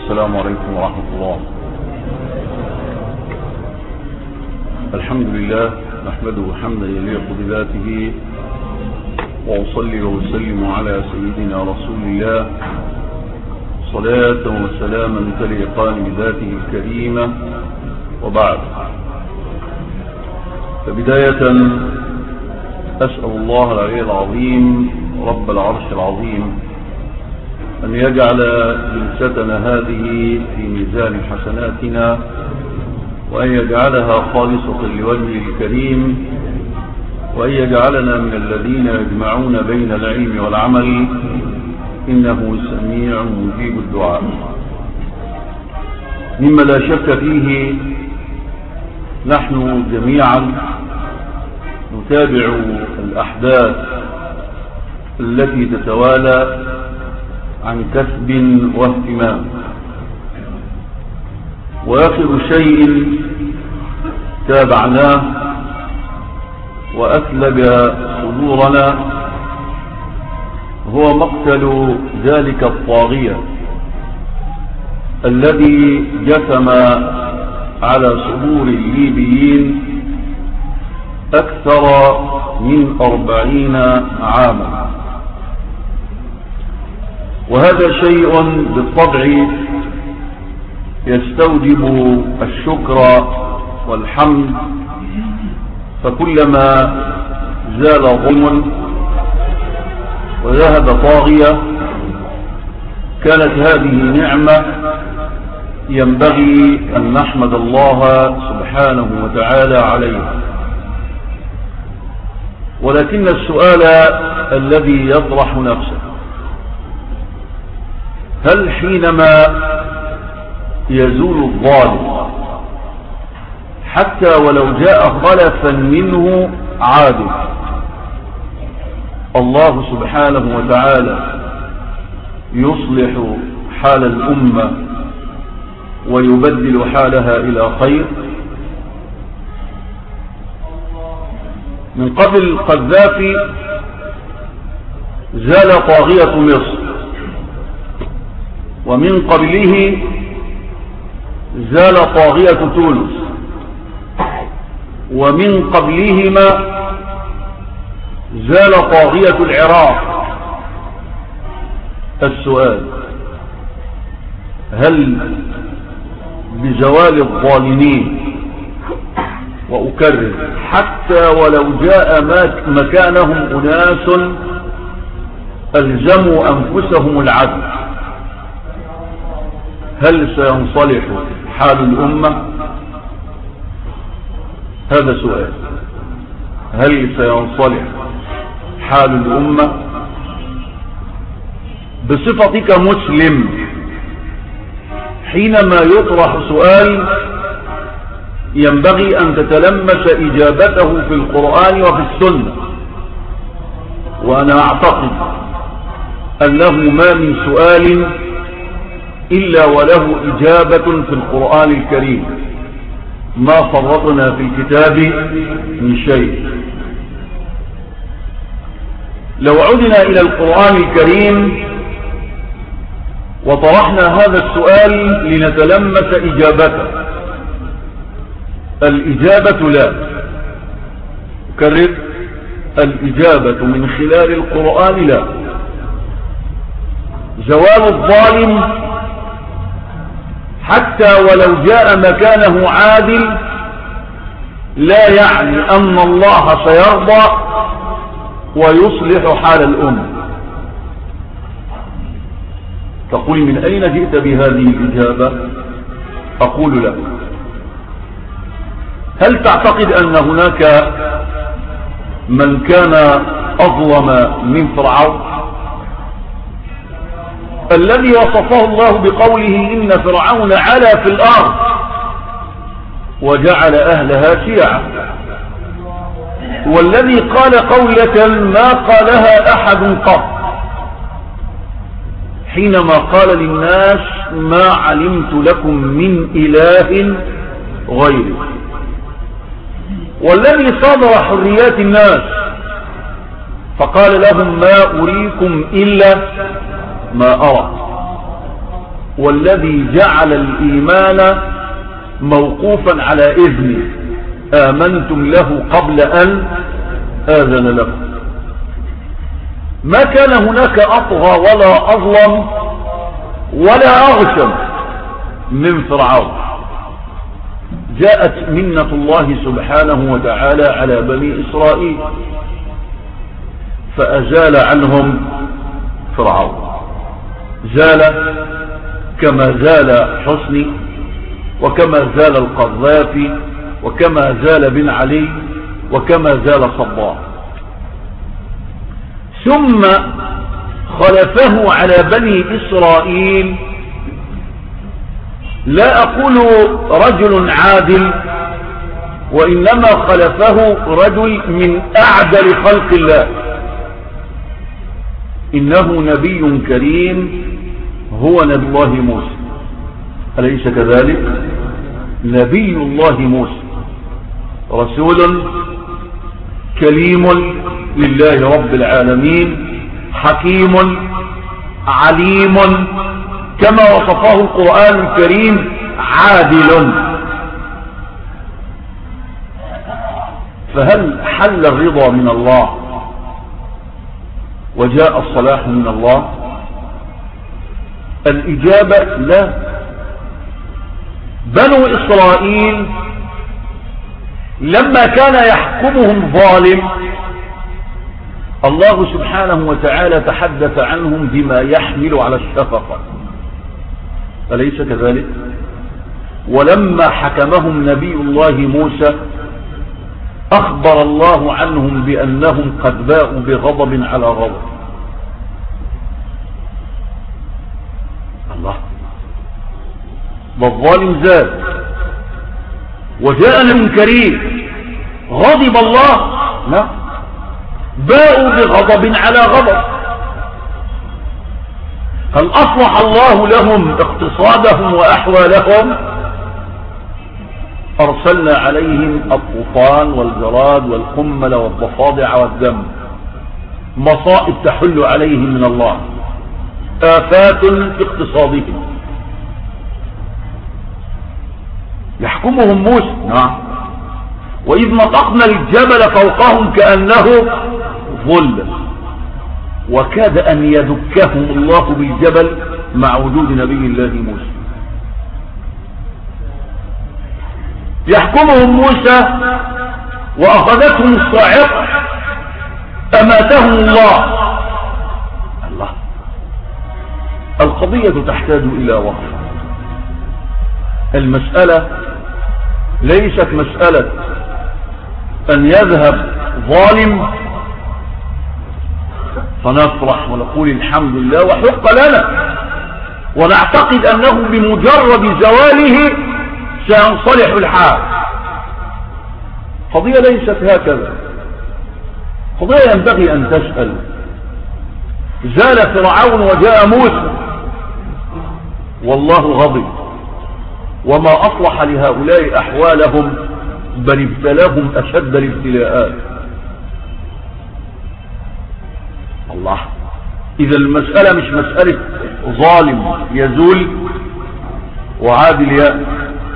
السلام عليكم ورحمة الله الحمد لله نحمده حمدا يليق بذاته وأصلي وأسلم على سيدنا رسول الله صلاة وسلاما تليقان بذاته الكريمة وبعد فبداية أسأل الله العلي العظيم رب العرش العظيم أن يجعل جلستنا هذه في ميزان حسناتنا وأن يجعلها خالصة لوجهه الكريم وأن يجعلنا من الذين يجمعون بين العلم والعمل إنه سميع مجيب الدعاء مما لا شك فيه نحن جميعا نتابع الأحداث التي تتوالى عن كسب واهتمام وآخر شيء تابعناه وأثلج صدورنا هو مقتل ذلك الطاغية الذي جثم على صدور الليبيين أكثر من أربعين عاما وهذا شيء بالطبع يستوجب الشكر والحمد فكلما زال ظلم وذهب طاغية كانت هذه نعمة ينبغي أن نحمد الله سبحانه وتعالى عليها ولكن السؤال الذي يطرح نفسه هل حينما يزول الظالم حتى ولو جاء خلفا منه عادل الله سبحانه وتعالى يصلح حال الأمة ويبدل حالها إلى خير من قبل القذافي زال طاغية مصر ومن قبله زال طاغية تونس ومن قبلهما زال طاغية العراق السؤال هل بزوال الظالمين وأكرر حتى ولو جاء مكانهم أناس ألزموا أنفسهم العدل هل سينصلح حال الأمة هذا سؤال هل سينصلح حال الأمة بصفتك مسلم حينما يطرح سؤال ينبغي أن تتلمس إجابته في القرآن وفي السنة وأنا أعتقد أنه ما من سؤال إلا وله إجابة في القرآن الكريم ما فرطنا في الكتاب من شيء لو عدنا إلى القرآن الكريم وطرحنا هذا السؤال لنتلمس إجابته الإجابة لا أكرر الإجابة من خلال القرآن لا زوال الظالم حتى ولو جاء مكانه عادل لا يعني أن الله سيرضى ويصلح حال الأمة تقول من أين جئت بهذه الإجابة أقول لك هل تعتقد أن هناك من كان أظلم من فرعون الذي وصفه الله بقوله إن فرعون علا في الأرض وجعل أهلها شيعا والذي قال قولة ما قالها أحد قط حينما قال للناس ما علمت لكم من إله غيري والذي صدر حريات الناس فقال لهم ما أريكم إلا ما أرى والذي جعل الإيمان موقوفا على إذنه آمنتم له قبل أن آذن لكم ما كان هناك أطغى ولا أظلم ولا أغشم من فرعون جاءت منة الله سبحانه وتعالى على بني إسرائيل فأزال عنهم فرعون زال كما زال حسني وكما زال القذافي وكما زال بن علي وكما زال صباح ثم خلفه على بني إسرائيل لا أقول رجل عادل وإنما خلفه رجل من أعدل خلق الله إنه نبي كريم هو نبي الله موسى أليس كذلك نبي الله موسى رسول كليم لله رب العالمين حكيم عليم كما وصفه القرآن الكريم عادل فهل حل الرضا من الله وجاء الصلاح من الله الإجابة لا بنو إسرائيل لما كان يحكمهم ظالم الله سبحانه وتعالى تحدث عنهم بما يحمل على الشفقة أليس كذلك ولما حكمهم نبي الله موسى أخبر الله عنهم بأنهم قد باءوا بغضب على غضب الله والظالم زاد وجاء من كريم غضب الله لا باءوا بغضب على غضب هل أصلح الله لهم اقتصادهم وأحوالهم أرسلنا عليهم الطوفان والجراد والقمل والضفادع والدم مصائب تحل عليهم من الله آفات في اقتصادهم يحكمهم موسى نعم وإذ نطقنا الجبل فوقهم كأنه ظل وكاد أن يدكهم الله بالجبل مع وجود نبي الله موسى يحكمهم موسى وأخذتهم الصاعقة أماتهم الله الله القضية تحتاج إلى وقت المسألة ليست مسألة أن يذهب ظالم فنفرح ونقول الحمد لله وحق لنا ونعتقد أنه بمجرد زواله سينصلح الحال قضية ليست هكذا قضية ينبغي أن تسأل زال فرعون وجاء موسى والله غضب وما أصلح لهؤلاء أحوالهم بل ابتلاهم أشد الابتلاءات الله إذا المسألة مش مسألة ظالم يزول وعادل يأتي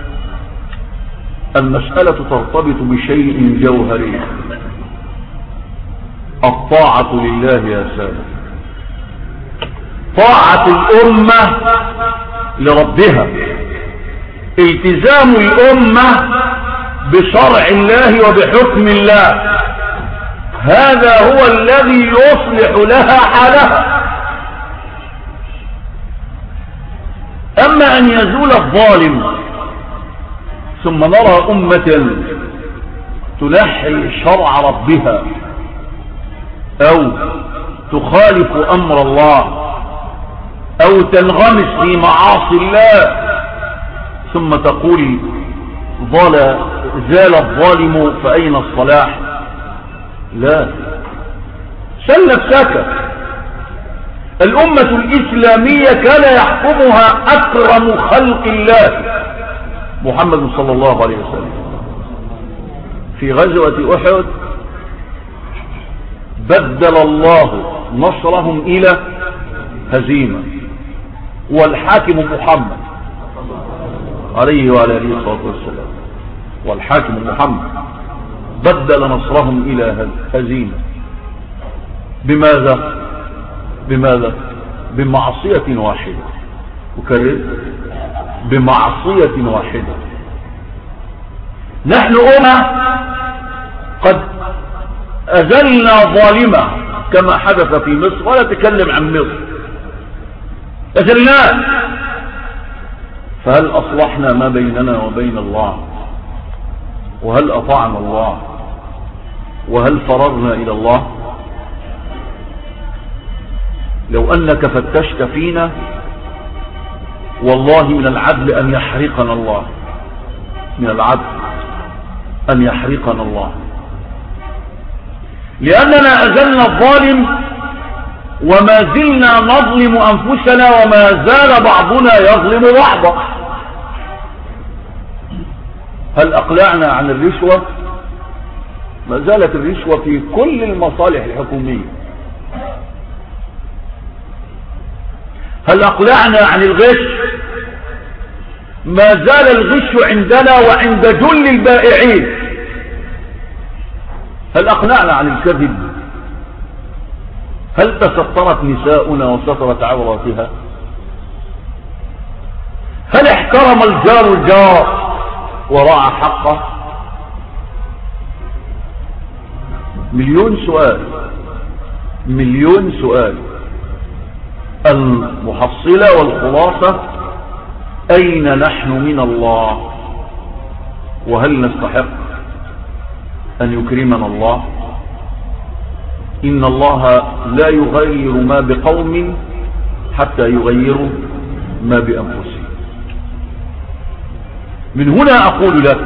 المسألة ترتبط بشيء جوهري الطاعة لله يا سادة طاعة الأمة لربها التزام الأمة بشرع الله وبحكم الله هذا هو الذي يصلح لها حالها أما أن يزول الظالم ثم نرى أمة تنحي شرع ربها أو تخالف أمر الله أو تنغمس في معاصي الله ثم تقول ظل زال الظالم فأين الصلاح لا سل نفسك الأمة الإسلامية كان يحكمها أكرم خلق الله محمد صلى الله عليه وسلم في غزوة أحد بدل الله نصرهم إلى هزيمة والحاكم محمد عليه وعلى اله الصلاة والسلام والحاكم محمد بدل نصرهم إلى هزيمة بماذا بماذا بمعصية واحدة أكرر بمعصية واحدة نحن أمة قد أزلنا ظالمة كما حدث في مصر ولا تكلم عن مصر أزلناه فهل أصلحنا ما بيننا وبين الله وهل أطعنا الله وهل فررنا إلى الله لو أنك فتشت فينا والله من العدل أن يحرقنا الله من العدل أن يحرقنا الله لأننا أزلنا الظالم وما زلنا نظلم أنفسنا وما زال بعضنا يظلم بعضا هل أقلعنا عن الرشوة ما زالت الرشوة في كل المصالح الحكومية هل أقلعنا عن الغش ما زال الغش عندنا وعند جل البائعين هل أقنعنا عن الكذب هل تسترت نساؤنا وسترت عوراتها هل احترم الجار الجار وراعى حقه مليون سؤال مليون سؤال المحصلة والخلاصة أين نحن من الله وهل نستحق أن يكرمنا الله إن الله لا يغير ما بقوم حتى يغيروا ما بأنفسهم من هنا أقول لك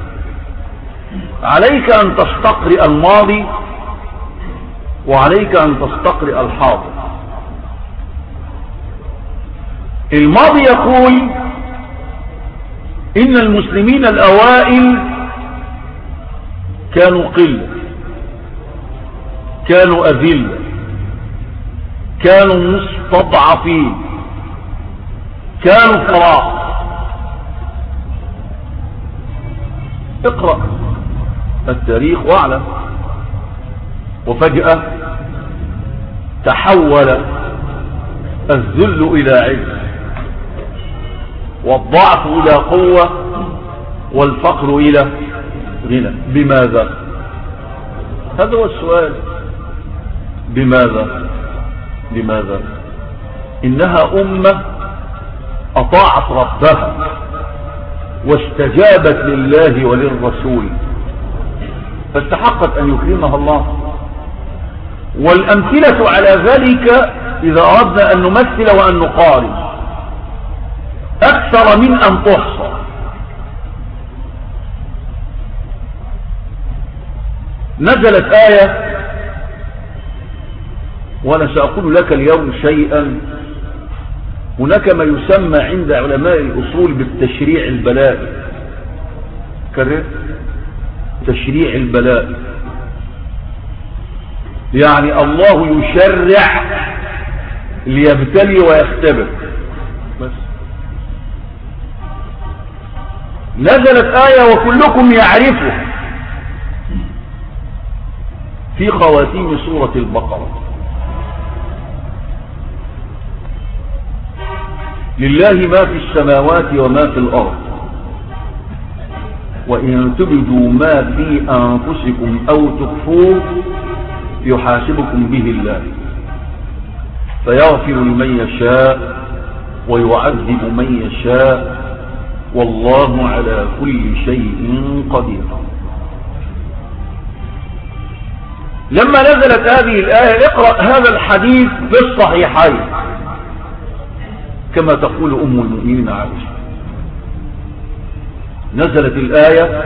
عليك أن تستقرئ الماضي وعليك أن تستقرئ الحاضر الماضي يقول إن المسلمين الأوائل كانوا قلة كانوا أذلة كانوا مستضعفين كانوا فراغ اقرأ التاريخ واعلم وفجأة تحول الذل إلى عز والضعف إلى قوة والفقر إلى غنى بماذا هذا هو السؤال بماذا لماذا إنها أمة أطاعت ربها واستجابت لله وللرسول فاستحقت أن يكرمها الله والأمثلة على ذلك إذا أردنا أن نمثل وأن نقارن أكثر من أن تحصى نزلت آية وأنا سأقول لك اليوم شيئا هناك ما يسمى عند علماء الأصول بالتشريع البلائي كرر تشريع البلاء يعني الله يشرع ليبتلي ويختبر بس نزلت آية وكلكم يعرفه في خواتيم سورة البقرة لله ما في السماوات وما في الأرض وإن تبدوا ما في أنفسكم أو تخفوه يحاسبكم به الله فيغفر لمن يشاء ويعذب من يشاء والله على كل شيء قدير لما نزلت هذه الآية اقرأ هذا الحديث في الصحيحين كما تقول أم المؤمنين عائشة نزلت الآية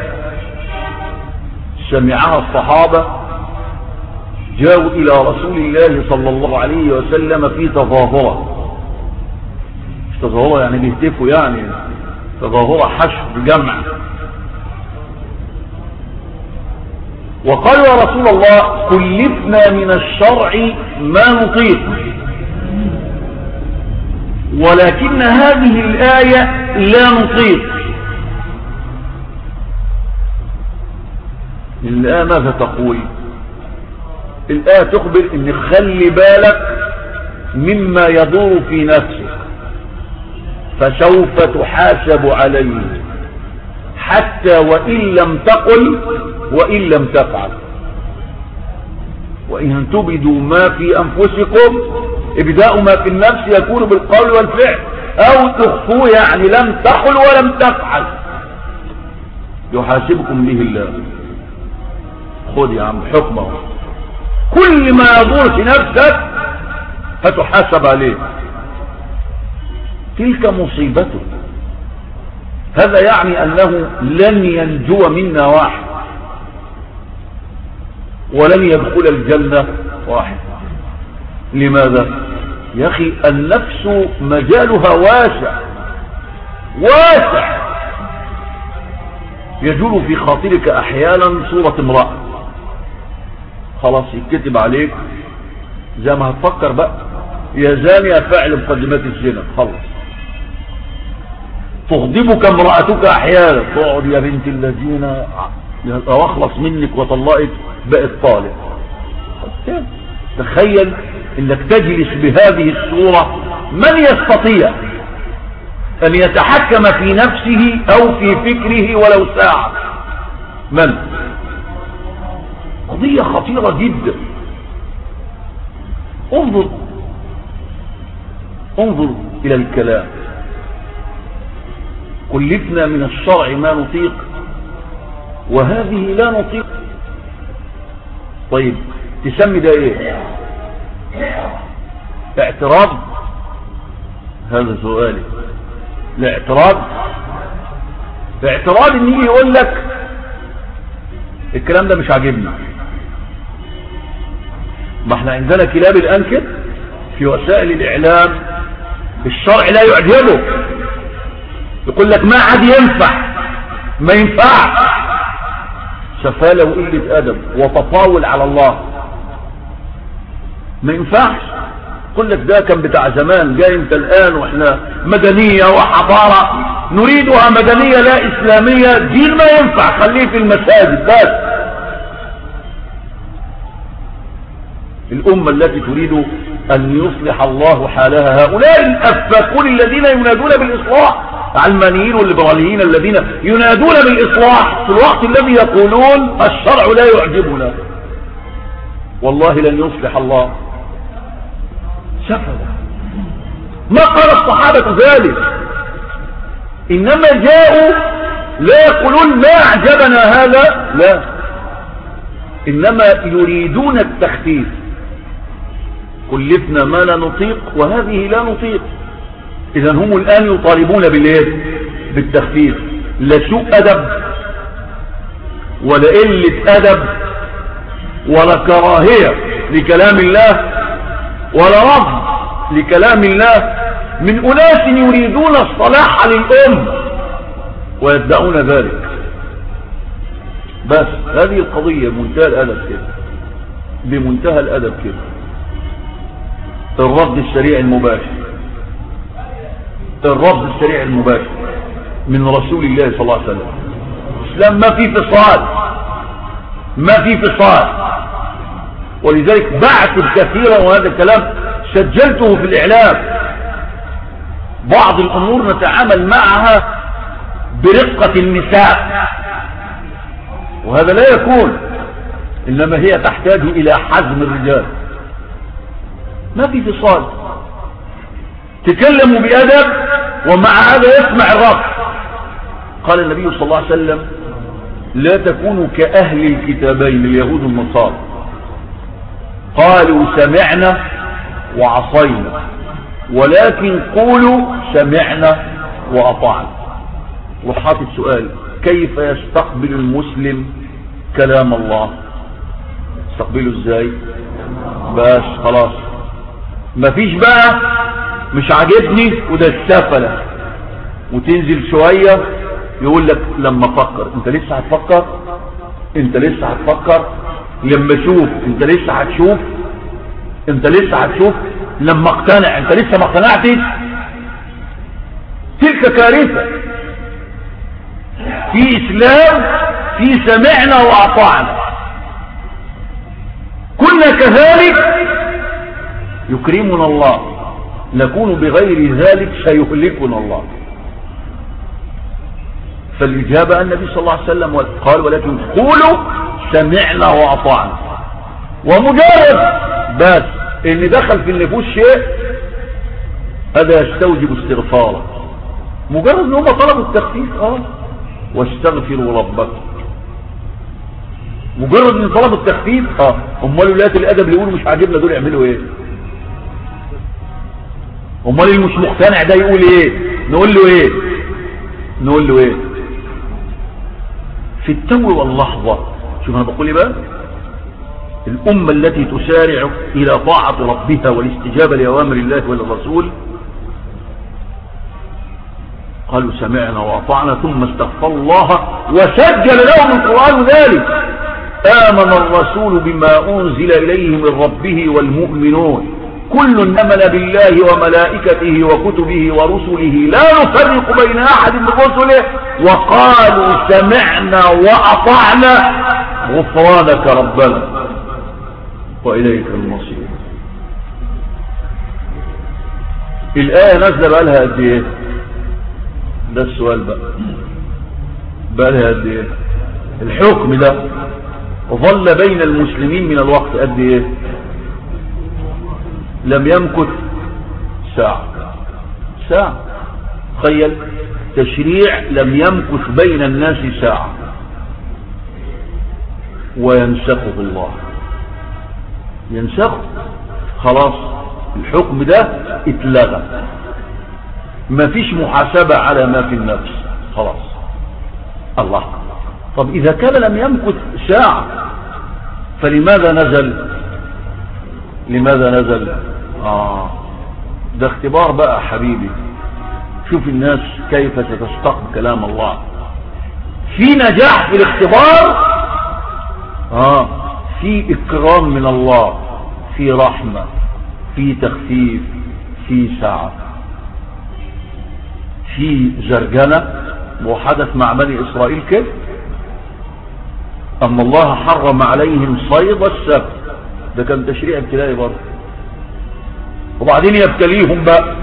سمعها الصحابة جاءوا إلى رسول الله صلى الله عليه وسلم في تظاهرة تظاهرة يعني بيهتفوا يعني تظاهرة حشر جمع وقالوا يا رسول الله كلفنا من الشرع ما نطيق ولكن هذه الآية لا نطيق الآية ماذا تقول الآية تخبر ان خلي بالك مما يدور في نفسك فسوف تحاسب عليه حتى وإن لم تقل وإن لم تفعل وإن تبدوا ما في أنفسكم ابداء ما في النفس يكون بالقول والفعل أو تخفوه يعني لم تقل ولم تفعل يحاسبكم به الله خذ يا عم حكمه كل ما يدور في نفسك فتحاسب عليه تلك مصيبته هذا يعني أنه لن ينجو منا واحد ولن يدخل الجنة واحد لماذا يا أخي النفس مجالها واسع واسع يجول في خاطرك أحيانا صورة امرأة خلاص يتكتب عليك زي ما هتفكر بقى يا زانية فعل مقدمات الزنا خلص تغضبك امرأتك احيانا تقعد يا بنت الذين واخلص منك وطلقت بقت طالب تخيل انك تجلس بهذه الصورة من يستطيع ان يتحكم في نفسه او في فكره ولو ساعة من قضية خطيرة جدا انظر انظر الى الكلام كلفنا من الشرع ما نطيق وهذه لا نطيق طيب تسمي ده ايه اعتراض هذا سؤالي الاعتراض اعتراض ان يجي يقول لك الكلام ده مش عاجبني ما احنا عندنا كلاب الانكر في وسائل الاعلام الشرع لا يعجبه يقول لك ما عاد ينفع ما ينفع سفالة وقلة أدب وتطاول على الله ما ينفعش يقول لك ده كان بتاع زمان جاي انت الآن واحنا مدنية وحضارة نريدها مدنية لا إسلامية دين ما ينفع خليه في المساجد بس الأمة التي تريد أن يصلح الله حالها هؤلاء الأفاكون الذين ينادون بالإصلاح علمانيين والليبراليين الذين ينادون بالإصلاح في الوقت الذي يقولون الشرع لا يعجبنا والله لن يصلح الله سفر ما قال الصحابة ذلك إنما جاءوا لا يقولون ما أعجبنا هذا لا إنما يريدون التخفيف كلفنا ما لا نطيق وهذه لا نطيق اذا هم الان يطالبون بالايه بالتخفيف لا سوء ادب ولا قلة ادب ولا كراهية لكلام الله ولا رفض لكلام الله من اناس يريدون الصلاح للام ويدعون ذلك بس هذه القضية بمنتهى الادب كده بمنتهى الادب كده الرفض السريع المباشر الرفض السريع المباشر من رسول الله صلى الله عليه وسلم الإسلام ما في فصال ما في فصال ولذلك بعث كثيرا وهذا الكلام سجلته في الإعلام بعض الأمور نتعامل معها برقة النساء وهذا لا يكون إنما هي تحتاج إلى حزم الرجال ما في فصال تكلموا بأدب ومع هذا يسمع الرفض قال النبي صلى الله عليه وسلم لا تكونوا كأهل الكتابين اليهود والنصارى قالوا سمعنا وعصينا ولكن قولوا سمعنا وأطعنا وحاط السؤال كيف يستقبل المسلم كلام الله يستقبله ازاي بس خلاص مفيش بقى مش عاجبني وده السفلة وتنزل شوية يقول لك لما افكر انت لسه هتفكر انت لسه هتفكر لما اشوف انت لسه هتشوف انت لسه هتشوف لما اقتنع انت لسه ما اقتنعتش تلك كارثة في إسلام في سمعنا وأطعنا كنا كذلك يكرمنا الله نكون بغير ذلك سيهلكنا الله فالإجابة النبي صلى الله عليه وسلم قال ولكن قولوا سمعنا وأطعنا ومجرد بس ان دخل في النفوس شيء هذا يستوجب استغفاره مجرد ان هم طلبوا التخفيف اه واستغفروا ربكم مجرد ان طلبوا التخفيف اه امال ولايات الادب اللي يقولوا مش عاجبنا دول يعملوا ايه امال اللي مش مقتنع ده يقول ايه نقول له ايه نقول له ايه في التو واللحظة شوف انا بقول ايه بقى الأمة التي تسارع إلى طاعة ربها والاستجابة لأوامر الله وللرسول قالوا سمعنا وأطعنا ثم استغفر الله وسجل لهم القرآن ذلك آمن الرسول بما أنزل إليه من ربه والمؤمنون كل امن بالله وملائكته وكتبه ورسله لا نفرق بين أحد من رسله وقالوا سمعنا وأطعنا غفرانك ربنا وإليك المصير الآية نازلة بقى لها قد إيه ده السؤال بقى بقى لها قد إيه الحكم ده ظل بين المسلمين من الوقت قد إيه لم يمكث ساعة ساعة تخيل تشريع لم يمكث بين الناس ساعة وينسخه الله ينسخه خلاص الحكم ده اتلغى مفيش محاسبة على ما في النفس خلاص الله طب إذا كان لم يمكث ساعة فلماذا نزل لماذا نزل آه ده اختبار بقى حبيبي شوف الناس كيف ستستقبل كلام الله في نجاح في الاختبار آه في إكرام من الله في رحمة في تخفيف في سعة في زرجنة وحدث مع بني إسرائيل كده أما الله حرم عليهم صيد السبت ده كان تشريع ابتلائي برضه وبعدين يبتليهم بقى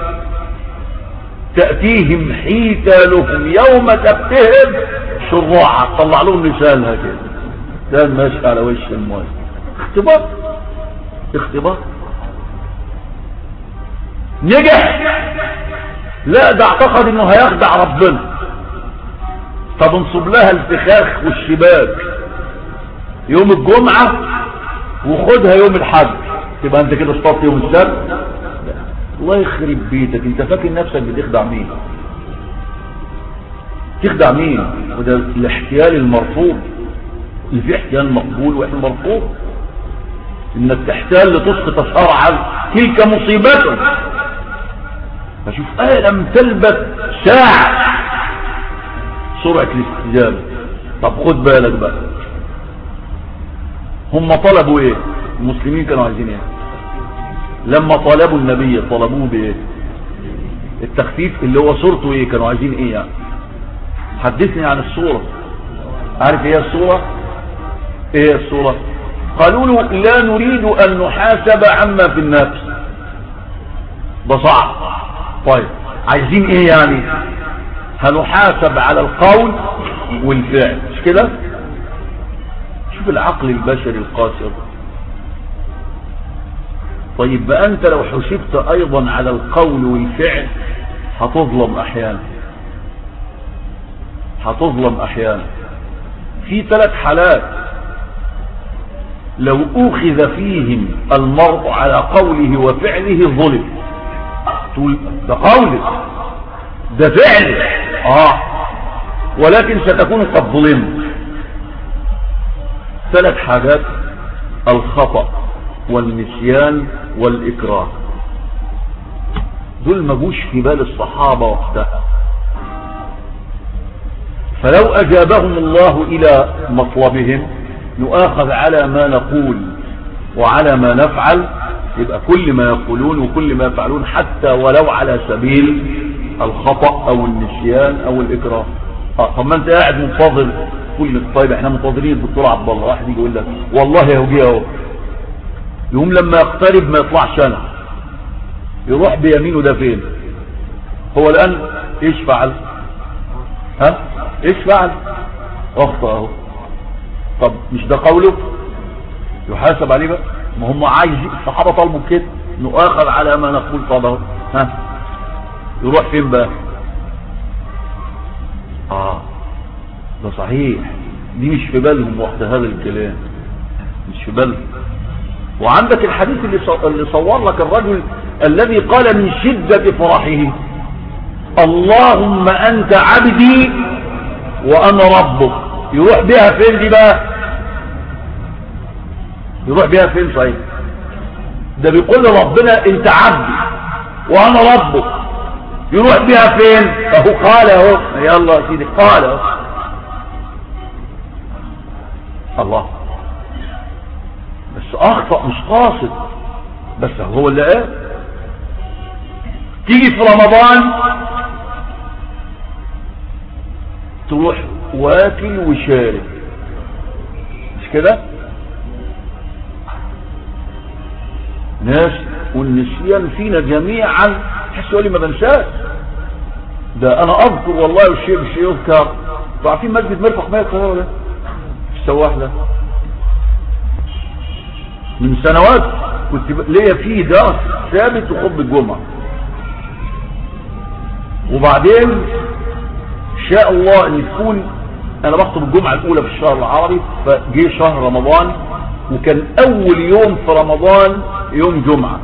تأتيهم حيتالهم يوم تبتهم شراعة طلع لهم لسانها كده كان ماشي على وش المويه اختبار اختبار نجح لا ده اعتقد انه هيخدع ربنا طب انصب لها الفخاخ والشباك يوم الجمعة وخدها يوم الحج تبقى انت كده اشترط يوم السبت الله يخرب بيتك انت فاكر نفسك بتخدع مين تخدع مين وده الاحتيال المرفوض اللي فيه احتيال مقبول واحنا مرفوض انك تحتال لتسقط شرعا تلك مصيبته فشوف آية لم تلبث ساعة سرعة الاستجابة طب خد بالك بقى هم طلبوا ايه المسلمين كانوا عايزين ايه لما طلبوا النبي طلبوه بايه التخفيف اللي هو صورته ايه كانوا عايزين ايه يعني حدثني عن الصورة عارف ايه الصورة ايه الصورة قالوا له لا نريد ان نحاسب عما في النفس ده صعب طيب عايزين ايه يعني هنحاسب على القول والفعل مش كده شوف العقل البشري القاسر طيب بقى انت لو حسبت ايضا على القول والفعل هتظلم احيانا هتظلم احيانا في ثلاث حالات لو اخذ فيهم المرء على قوله وفعله ظلم تقول ده قولك ده فعلك اه ولكن ستكون قد ظلمت ثلاث حاجات الخطأ والنسيان والإكراه دول ما جوش في بال الصحابة وقتها فلو أجابهم الله إلى مطلبهم نؤاخذ على ما نقول وعلى ما نفعل يبقى كل ما يقولون وكل ما يفعلون حتى ولو على سبيل الخطأ او النسيان او الاكراه اه طب ما انت قاعد منتظر كل طيب احنا منتظرين الدكتور عبد الله واحد يجي يقول لك والله يا وجيه اهو يقوم لما يقترب ما يطلعش انا يروح بيمينه ده فين هو الان ايش فعل ها ايش فعل اخطأ اهو طب مش ده قوله يحاسب عليه بقى ما هم عايز الصحابة طالبوا كده نؤاخذ على ما نقول طب اهو ها يروح فين بقى اه ده صحيح دي مش في بالهم وقت هذا الكلام مش في بالهم وعندك الحديث اللي اللي صور لك الرجل الذي قال من شدة فرحه اللهم انت عبدي وانا ربك يروح بها فين دي بقى يروح بها فين صحيح ده بيقول لربنا انت عبدي وانا ربك يروح بها فين فهو قال اهو يلا يا سيدي قال اهو الله بس اخطأ مش قاصد بس هو اللي قال تيجي في رمضان تروح واكل وشارب مش كده ناس والنسيان فينا جميعا تحس لي ما بنساش ده انا اذكر والله والشيء مش يذكر عارفين مسجد مرفق ما القاهره ده في السواح ده من سنوات كنت ليا فيه درس ثابت وخطب الجمعه وبعدين شاء الله ان تكون انا بخطب الجمعه الاولى في الشهر العربي فجي شهر رمضان وكان اول يوم في رمضان يوم جمعه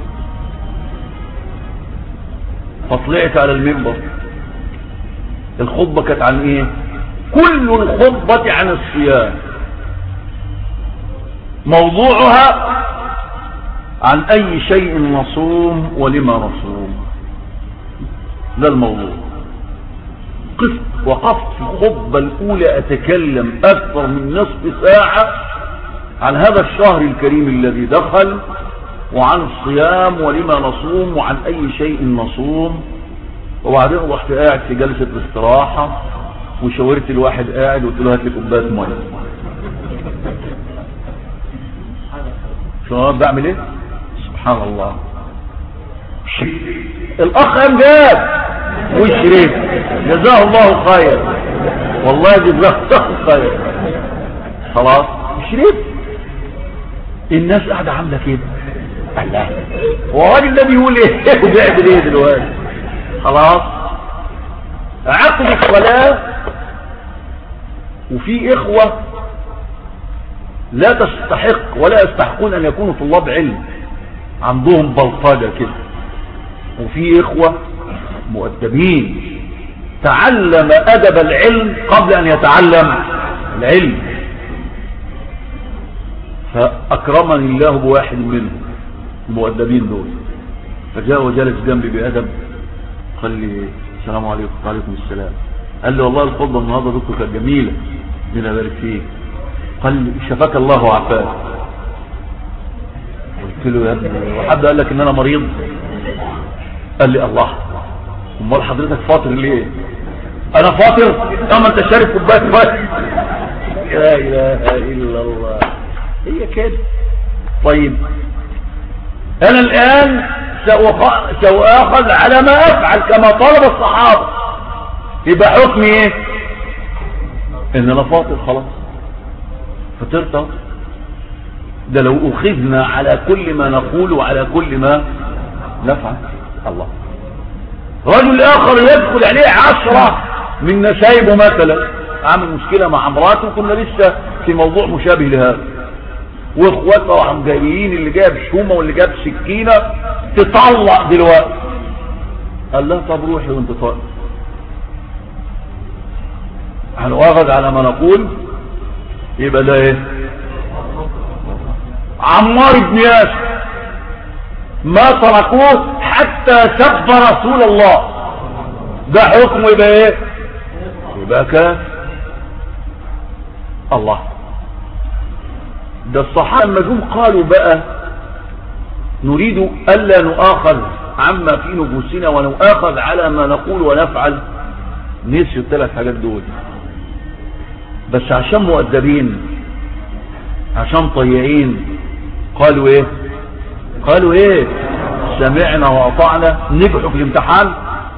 فطلعت على المنبر الخطبه كانت عن ايه كل الخطبه عن الصيام موضوعها عن اي شيء نصوم ولما نصوم ده الموضوع قفت وقفت في الخطبة الأولى أتكلم أكثر من نصف ساعة عن هذا الشهر الكريم الذي دخل وعن الصيام ولما نصوم وعن أي شيء نصوم وبعدين رحت قاعد في جلسة الاستراحة وشاورت الواحد قاعد وقلت له هات لي كوبايه ميه شو بعمل ايه سبحان الله الاخ قام جاب وشرب جزاه الله خير والله جزاه الله خير خلاص شرب الناس قاعده عامله كده الله هو الراجل ده بيقول ايه وبيعمل ايه دلوقتي خلاص عقد الصلاه وفي اخوه لا تستحق ولا يستحقون ان يكونوا طلاب علم عندهم بلطجه كده وفي اخوه مؤدبين تعلم ادب العلم قبل ان يتعلم العلم فاكرمني الله بواحد منهم المؤدبين دول فجاء وجلس جنبي بادب قال لي السلام عليكم وعليكم السلام قال لي والله الخطبه النهارده دكتور كانت جميله ربنا يبارك فيك قال لي شفاك الله وعافاك قلت له يا ابني وحد قال لك ان انا مريض قال لي الله امال حضرتك فاطر ليه انا فاطر اما انت شارب كوبايه ميه لا اله الا الله هي كده طيب انا الان ساخذ على ما افعل كما طلب الصحابه يبقى حكمي ايه ان انا فاطر خلاص فطرت ده لو اخذنا على كل ما نقول وعلى كل ما نفعل الله رجل اخر يدخل عليه عشرة من نسايبه مثلا عامل مشكلة مع مراته وكنا لسه في موضوع مشابه لهذا واخواته وعم جايين اللي جاب شومة واللي جاب سكينة تطلع دلوقتي قال لها طب روحي وانت طالع هنواخذ على ما نقول يبقى ده ايه عمار بن ياسر ما تركوه حتى سب رسول الله ده حكمه يبقى ايه يبقى كان الله ده الصحابة لما جم قالوا بقى نريد ألا نؤاخذ عما في نفوسنا ونؤاخذ على ما نقول ونفعل نسيوا الثلاث حاجات دول بس عشان مؤدبين عشان طيعين قالوا ايه قالوا ايه سمعنا واطعنا نجحوا في الامتحان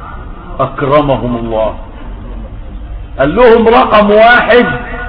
اكرمهم الله قال لهم رقم واحد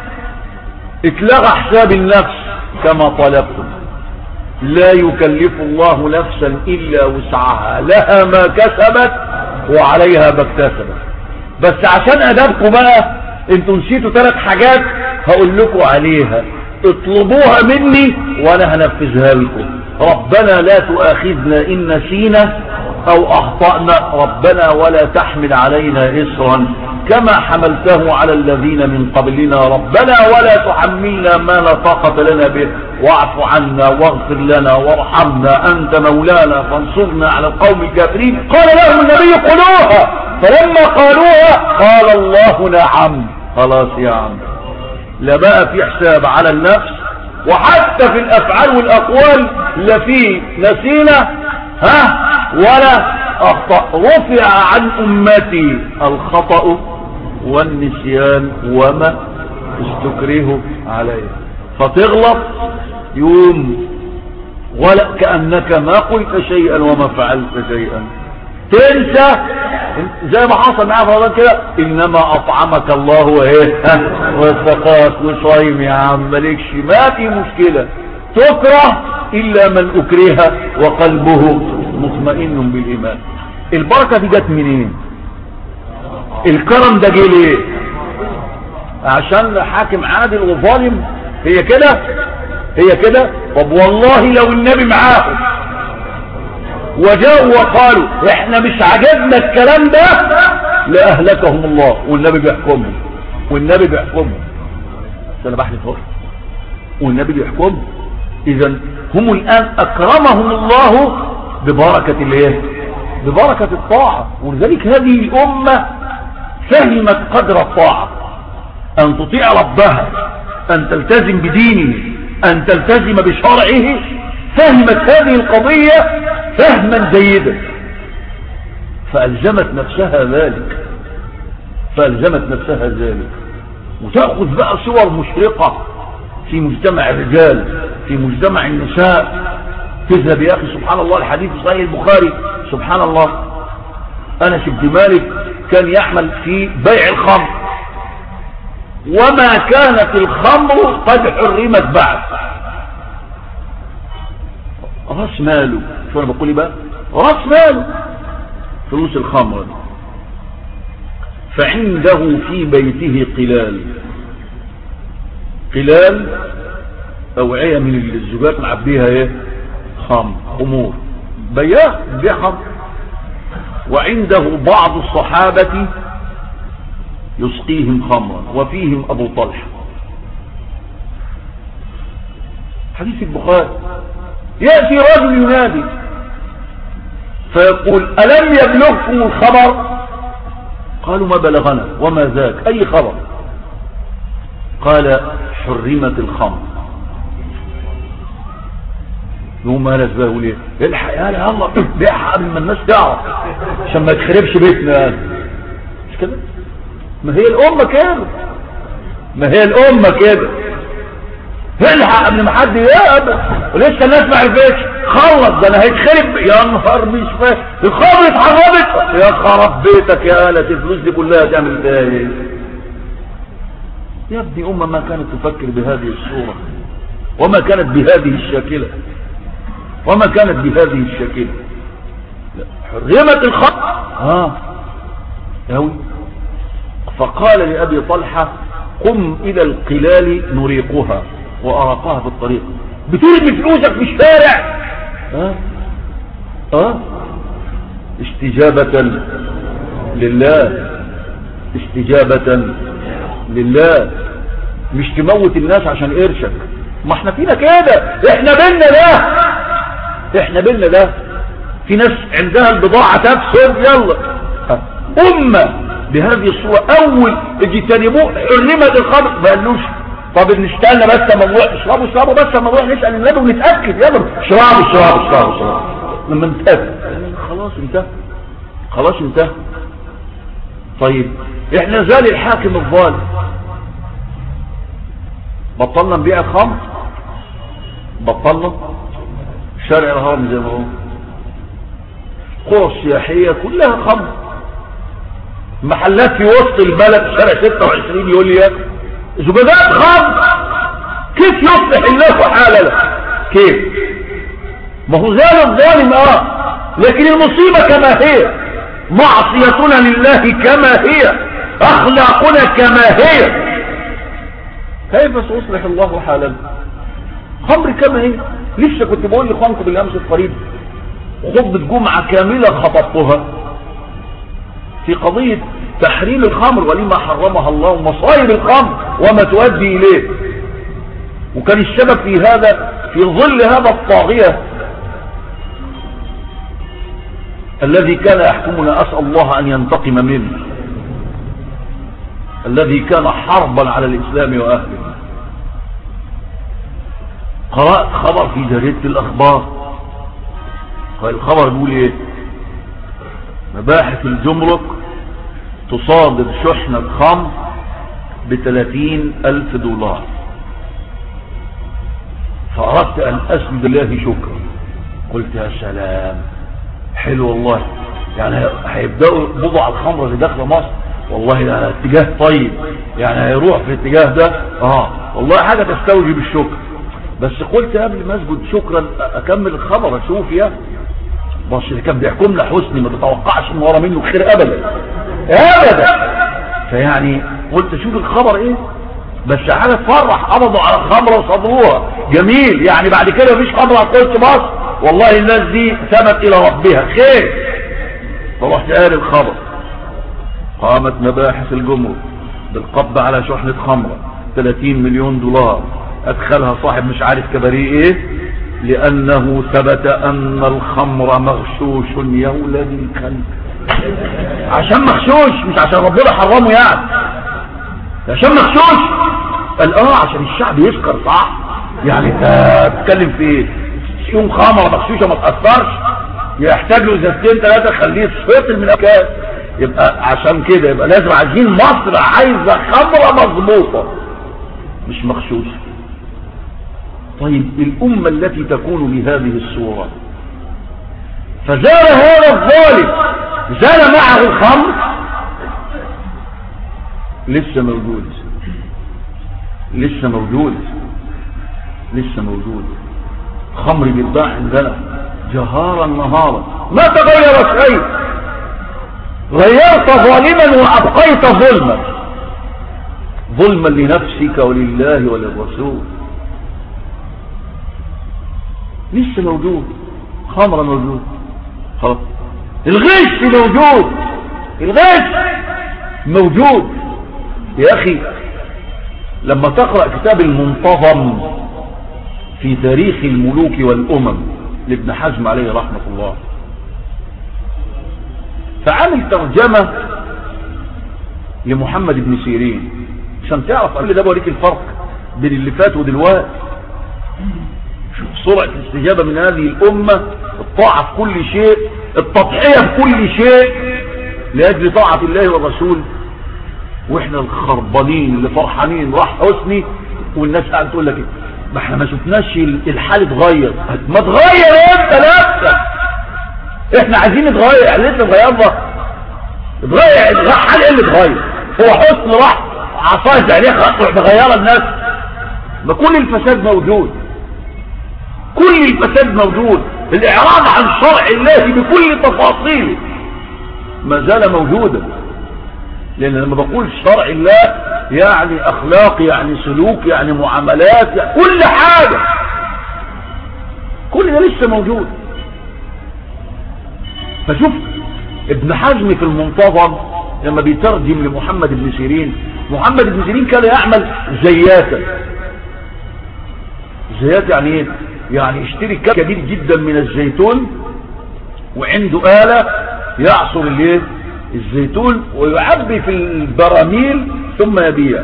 اتلغى حساب النفس كما طلبتم لا يكلف الله نفسا الا وسعها لها ما كسبت وعليها ما اكتسبت بس عشان ادابكم بقى انتوا نسيتوا ثلاث حاجات هقول لكم عليها اطلبوها مني وانا هنفذها لكم ربنا لا تؤاخذنا ان نسينا او اخطأنا ربنا ولا تحمل علينا اسرا كما حملته على الذين من قبلنا ربنا ولا تحملنا ما لا طاقة لنا به واعف عنا واغفر لنا وارحمنا انت مولانا فانصرنا على القوم الكافرين قال لهم النبي قلوها فلما قالوها قال الله نعم خلاص يا عم لا بقى في حساب على النفس وحتى في الافعال والاقوال لا في نسينا ها ولا اخطأ رفع عن امتي الخطأ والنسيان وما استكرهوا عليه فتغلط يوم ولا كأنك ما قلت شيئا وما فعلت شيئا تنسى زي ما حصل معاه في كده انما اطعمك الله وايه وسقاك وصايم يا عم مالكش ما في مشكلة تكره الا من اكره وقلبه مطمئن بالايمان البركة دي جت منين الكرم ده جه ليه عشان حاكم عادل وظالم هي كده هي كده طب والله لو النبي معاهم وجاءوا وقالوا احنا مش عجبنا الكلام ده لأهلكهم الله والنبي بيحكمهم والنبي بيحكمهم انا بحلف هو والنبي بيحكمهم اذا هم الان اكرمهم الله ببركة الايه ببركة الطاعة ولذلك هذه الامة فهمت قدر الطاعة ان تطيع ربها ان تلتزم بدينه ان تلتزم بشرعه فهمت هذه القضية فهما جيدا فألزمت نفسها ذلك فألزمت نفسها ذلك وتأخذ بقى صور مشرقة في مجتمع الرجال في مجتمع النساء تذهب يا أخي سبحان الله الحديث صحيح البخاري سبحان الله أنس بن مالك كان يعمل في بيع الخمر وما كانت الخمر قد حرمت بعد راس ماله شو انا بقول بقى راس ماله فلوس الخمر فعنده في بيته قلال قلال اوعية من الزجاج معبيها ايه خمر خمور بياه بيع خمر وعنده بعض الصحابة يسقيهم خمرا وفيهم ابو طلحة حديث البخاري يأتي رجل ينادي فيقول ألم يبلغكم الخبر قالوا ما بلغنا وما ذاك أي خبر قال حرمت الخمر يوم ما ناس بقى ليه الحق يا الله بيعها قبل ما الناس تعرف عشان ما تخربش بيتنا مش كده ما هي الأمة كده ما هي الأمة كده الحق قبل ما حد يقبل ولسه الناس ما عرفتش خلص ده انا هيتخرب يا نهار مش فاهم الخمر اتحرمت يا خرب بيتك يا آلة الفلوس دي كلها تعمل فيها ايه يا ابني امه ما كانت تفكر بهذه الصورة وما كانت بهذه الشاكلة وما كانت بهذه الشاكلة حرمت الخمر ها ياوي فقال لأبي طلحة قم إلى القلال نريقها وأراقها في الطريق بترمي فلوسك في الشارع ها ها استجابة لله استجابة لله مش تموت الناس عشان قرشك ما احنا فينا كده احنا بينا ده احنا بينا ده في ناس عندها البضاعة تفسد يلا امة بهذه الصورة اول اجتنبوه حرمت الخمر ما قالوش طب نستنى بس اما نروح اشربوا اشربوا بس اما نروح نسال النبي ونتاكد يلا اشربوا اشربوا اشربوا اشربوا لما نتاكد خلاص خلاص انتهى خلاص انتهى طيب احنا زال الحاكم الظالم بطلنا نبيع الخمر بطلنا شارع الهرم زي ما هو قرى السياحية كلها خمر محلات في وسط البلد شارع 26 يوليو زجاجات خمر كيف يصلح الله حالنا كيف ما هو زال الظالم اه لكن المصيبة كما هي معصيتنا لله كما هي اخلاقنا كما هي كيف سيصلح الله حالنا خمر كما هي لسه كنت بقول لاخوانكم بالامس القريب خطبة جمعة كاملة خطبتها في قضية تحريم الخمر ولما حرمها الله ومصائب الخمر وما تؤدي إليه وكان السبب في هذا في ظل هذا الطاغية الذي كان يحكمنا أسأل الله أن ينتقم منه الذي كان حربا على الإسلام وأهله قرأت خبر في جريدة الأخبار قال الخبر بيقول ايه مباحث الجمرك تصادر شحنة خمر بثلاثين ألف دولار فأردت أن أسجد الله شكرا قلت يا سلام حلو والله يعني هيبدأوا بضع الخمر اللي داخله مصر والله ده اتجاه طيب يعني هيروح في الاتجاه ده اه والله حاجة تستوجب الشكر بس قلت قبل ما اسجد شكرا اكمل الخبر اشوف يا بص اللي كان بيحكمنا حسني ما تتوقعش ان ورا منه خير ابدا ابدا فيعني قلت شوف الخبر ايه بس حاجه تفرح قبضوا على الخمره وصدروها جميل يعني بعد كده مفيش خمره هتخش مصر والله الناس دي ثبت الى ربها خير فرحت قال الخبر قامت مباحث الجمرك بالقبض على شحنه خمره 30 مليون دولار ادخلها صاحب مش عارف كباريه ايه لأنه ثبت أن الخمر مغشوش يا ولد الكلب عشان مغشوش مش عشان ربنا حرمه يعني عشان مغشوش قال اه عشان الشعب يسكر صح يعني انت بتتكلم في ايه يوم خمره مغشوشه ما تاثرش يحتاج له ازازتين ثلاثه خليه يتفصل من الاكاس يبقى عشان كده يبقى لازم عايزين مصر عايزه خمره مظبوطه مش مغشوشه طيب الأمة التي تكون بهذه الصورة فزال هذا الظالم زال معه الخمر لسه موجود لسه موجود لسه موجود خمر بيتباع عندنا جهارا نهارا ما تغير شيء غيرت ظالما وأبقيت ظلما ظلما لنفسك ولله وللرسول لسه موجود خمرة موجود خلاص الغش موجود الغش موجود يا أخي لما تقرأ كتاب المنتظم في تاريخ الملوك والأمم لابن حزم عليه رحمة الله فعمل ترجمة لمحمد بن سيرين عشان تعرف قبل ده بوريك الفرق بين اللي فات ودلوقتي سرعة الاستجابة من هذه الأمة الطاعة في كل شيء التضحية في كل شيء لأجل طاعة الله والرسول واحنا الخربانين اللي فرحانين راح حسني والناس قاعدة تقول لك ما احنا ما شفناش الحال اتغير ما تغير انت نفسك احنا عايزين نتغير لسه اتغيرنا اتغير الحال ايه اللي اتغير هو حسن راح عصايه عليه خطوة مغيره الناس ما كل الفساد موجود كل الفساد موجود الاعراض عن شرع الله بكل تفاصيله ما زال موجودا لان لما بقول شرع الله يعني اخلاق يعني سلوك يعني معاملات يعني كل حاجة كل ده لسه موجود فشوف ابن حزم في المنتظم لما بيترجم لمحمد بن سيرين محمد بن سيرين كان يعمل زياتا زيات يعني ايه يعني يشتري كم كبير جدا من الزيتون وعنده آلة يعصر الايه الزيتون ويعبي في البراميل ثم يبيع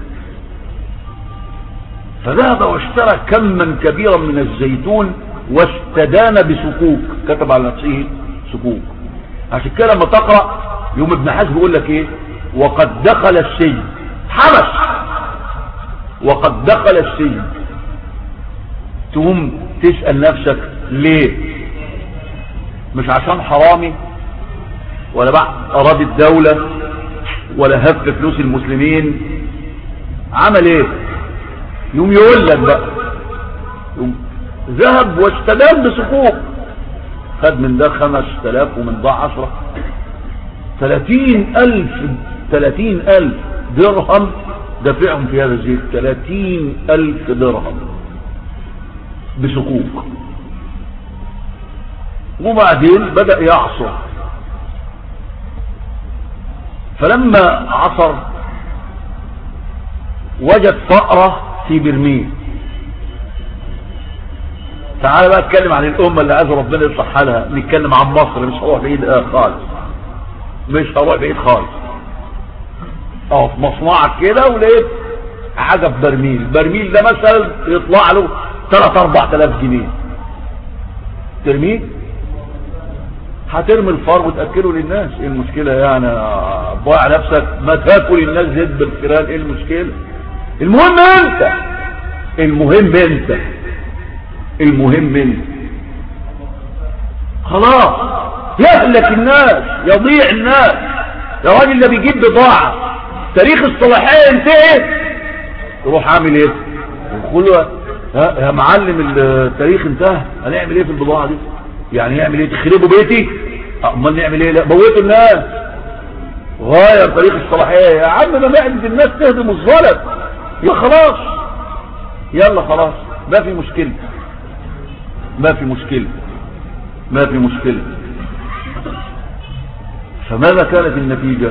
فذهب واشترى كما كبيرا من الزيتون واستدان بسكوك كتب على نفسه سكوك عشان كده لما تقرأ يوم ابن حزم يقول لك ايه وقد دخل السجن حبس وقد دخل السجن تقوم تسأل نفسك ليه مش عشان حرامي ولا بقى اراد الدولة ولا هف فلوس المسلمين عمل ايه يوم يقول لك بقى يوم ذهب واستدام بسقوط خد من ده خمس تلاف ومن ده عشرة ثلاثين الف ثلاثين الف درهم دفعهم في هذا الزيت ثلاثين الف درهم بسقوق وبعدين بدأ يعصر فلما عصر وجد فأرة في برميل تعال بقى اتكلم عن الأمة اللي عايز ربنا يصلح حالها نتكلم عن مصر مش هروح بعيد آه خالص مش هروح بعيد خالص اه في مصنعك كده ولقيت حاجة في برميل البرميل ده مثلا يطلع له 3 4000 جنيه ترميه هترمي الفار وتأكله للناس ايه المشكلة يعني ضاع نفسك ما تاكل الناس زيت بالفيران ايه المشكلة المهم انت المهم انت المهم انت خلاص يهلك الناس يضيع الناس يا راجل ده بيجيب بضاعة تاريخ الصلاحية انتهى تروح عامل ايه يقول يا معلم التاريخ انتهى هنعمل ايه في البضاعة دي يعني يعمل ايه تخربوا بيتي امال نعمل ايه لا بوتوا الناس غاير تاريخ الصلاحية يا عم ما معدة الناس تهدم الظلم يا خلاص يلا خلاص ما في مشكلة ما في مشكلة ما في مشكلة فماذا كانت النتيجة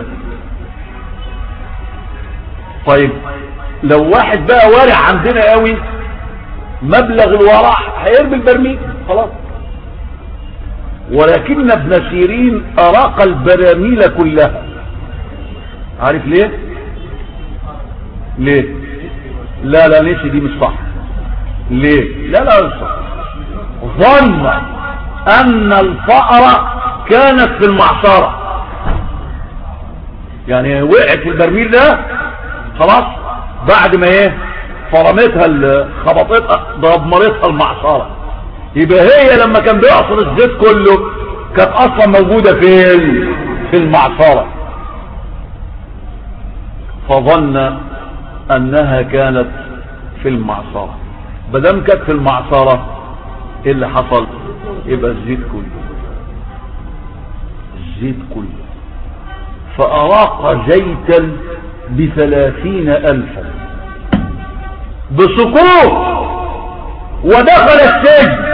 طيب لو واحد بقى وارع عندنا قوي مبلغ الورع هيرمي البرميل خلاص ولكن ابن سيرين أراق البراميل كلها عارف ليه ليه لا لا ليش دي مش صح ليه لا لا مش صح ظن أن الفأرة كانت في المعصرة يعني وقعت في البرميل ده خلاص بعد ما ايه فرمتها خبطتها دمرتها المعصرة يبقى هي لما كان بيعصر الزيت كله كانت اصلا موجودة فين في المعصرة فظن انها كانت في المعصرة بدم كانت في المعصرة ايه اللي حصل يبقى الزيت كله الزيت كله فأراق زيتا بثلاثين ألفا بسقوط ودخل السجن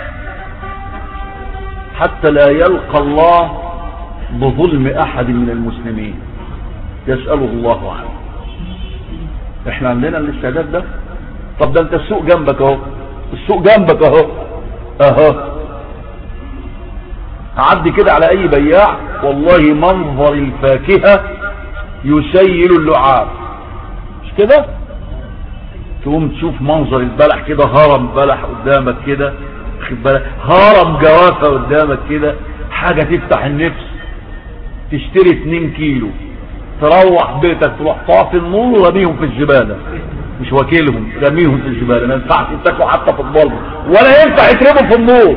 حتى لا يلقى الله بظلم أحد من المسلمين يسأله الله عنه احنا عندنا الاستعداد ده طب ده انت السوق جنبك اهو السوق جنبك اهو اهو عدي كده على اي بياع والله منظر الفاكهة يسيل اللعاب مش كده تقوم تشوف منظر البلح كده هرم بلح قدامك كده خد بالك هرم جوافة قدامك كده حاجة تفتح النفس تشتري 2 كيلو تروح بيتك تروح طافي النور ورميهم في الزبالة مش وكيلهم رميهم في الزبالة ما ينفعش يتاكلوا حتى في الضلمة ولا ينفع يترموا في النور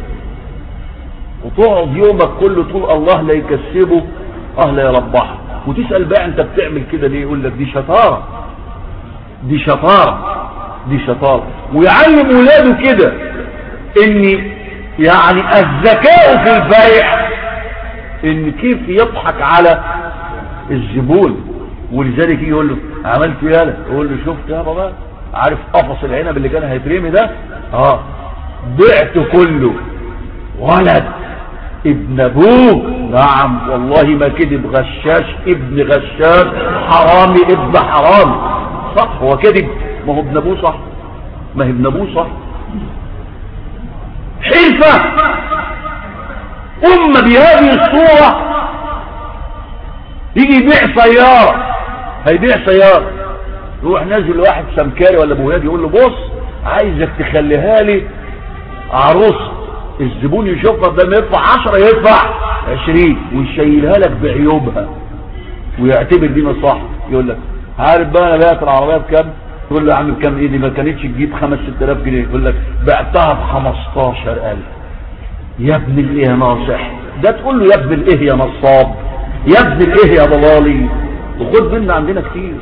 وتقعد يومك كله تقول الله لا يكسبه اه لا يربحه وتسأل بقى انت بتعمل كده ليه يقول لك دي شطارة دي شطارة دي شطارة ويعلم ولاده كده ان يعني الذكاء في البيع ان كيف يضحك على الزبون ولذلك يجي يقول له عملت يالا يقول له شفت يا بابا عارف قفص العنب اللي كان هيترمي ده اه بعته كله ولد ابن ابوه نعم والله ما كذب غشاش ابن غشاش حرامي ابن حرام صح هو كذب ما هو ابن ابوه صح ما هي ابن ابوه صح حرفة أمة بهذه الصورة يجي يبيع سيارة هيبيع سيارة يروح نازل واحد سمكاري ولا ابو هادي يقول له بص عايزك تخليها لي عروس الزبون يشوفها بدل ما يدفع 10 يدفع 20 ويشيلها لك بعيوبها ويعتبر دي صح يقول لك عارف بقى انا بعت العربيه بكام تقول له يا عم بكام ايه دي ما كانتش تجيب 5 6000 جنيه يقول لك بعتها ب 15000 يا ابن الايه يا ناصح ده تقول له يا ابن الايه يا نصاب يا ابن الايه يا ضلالي وخد منا عندنا كتير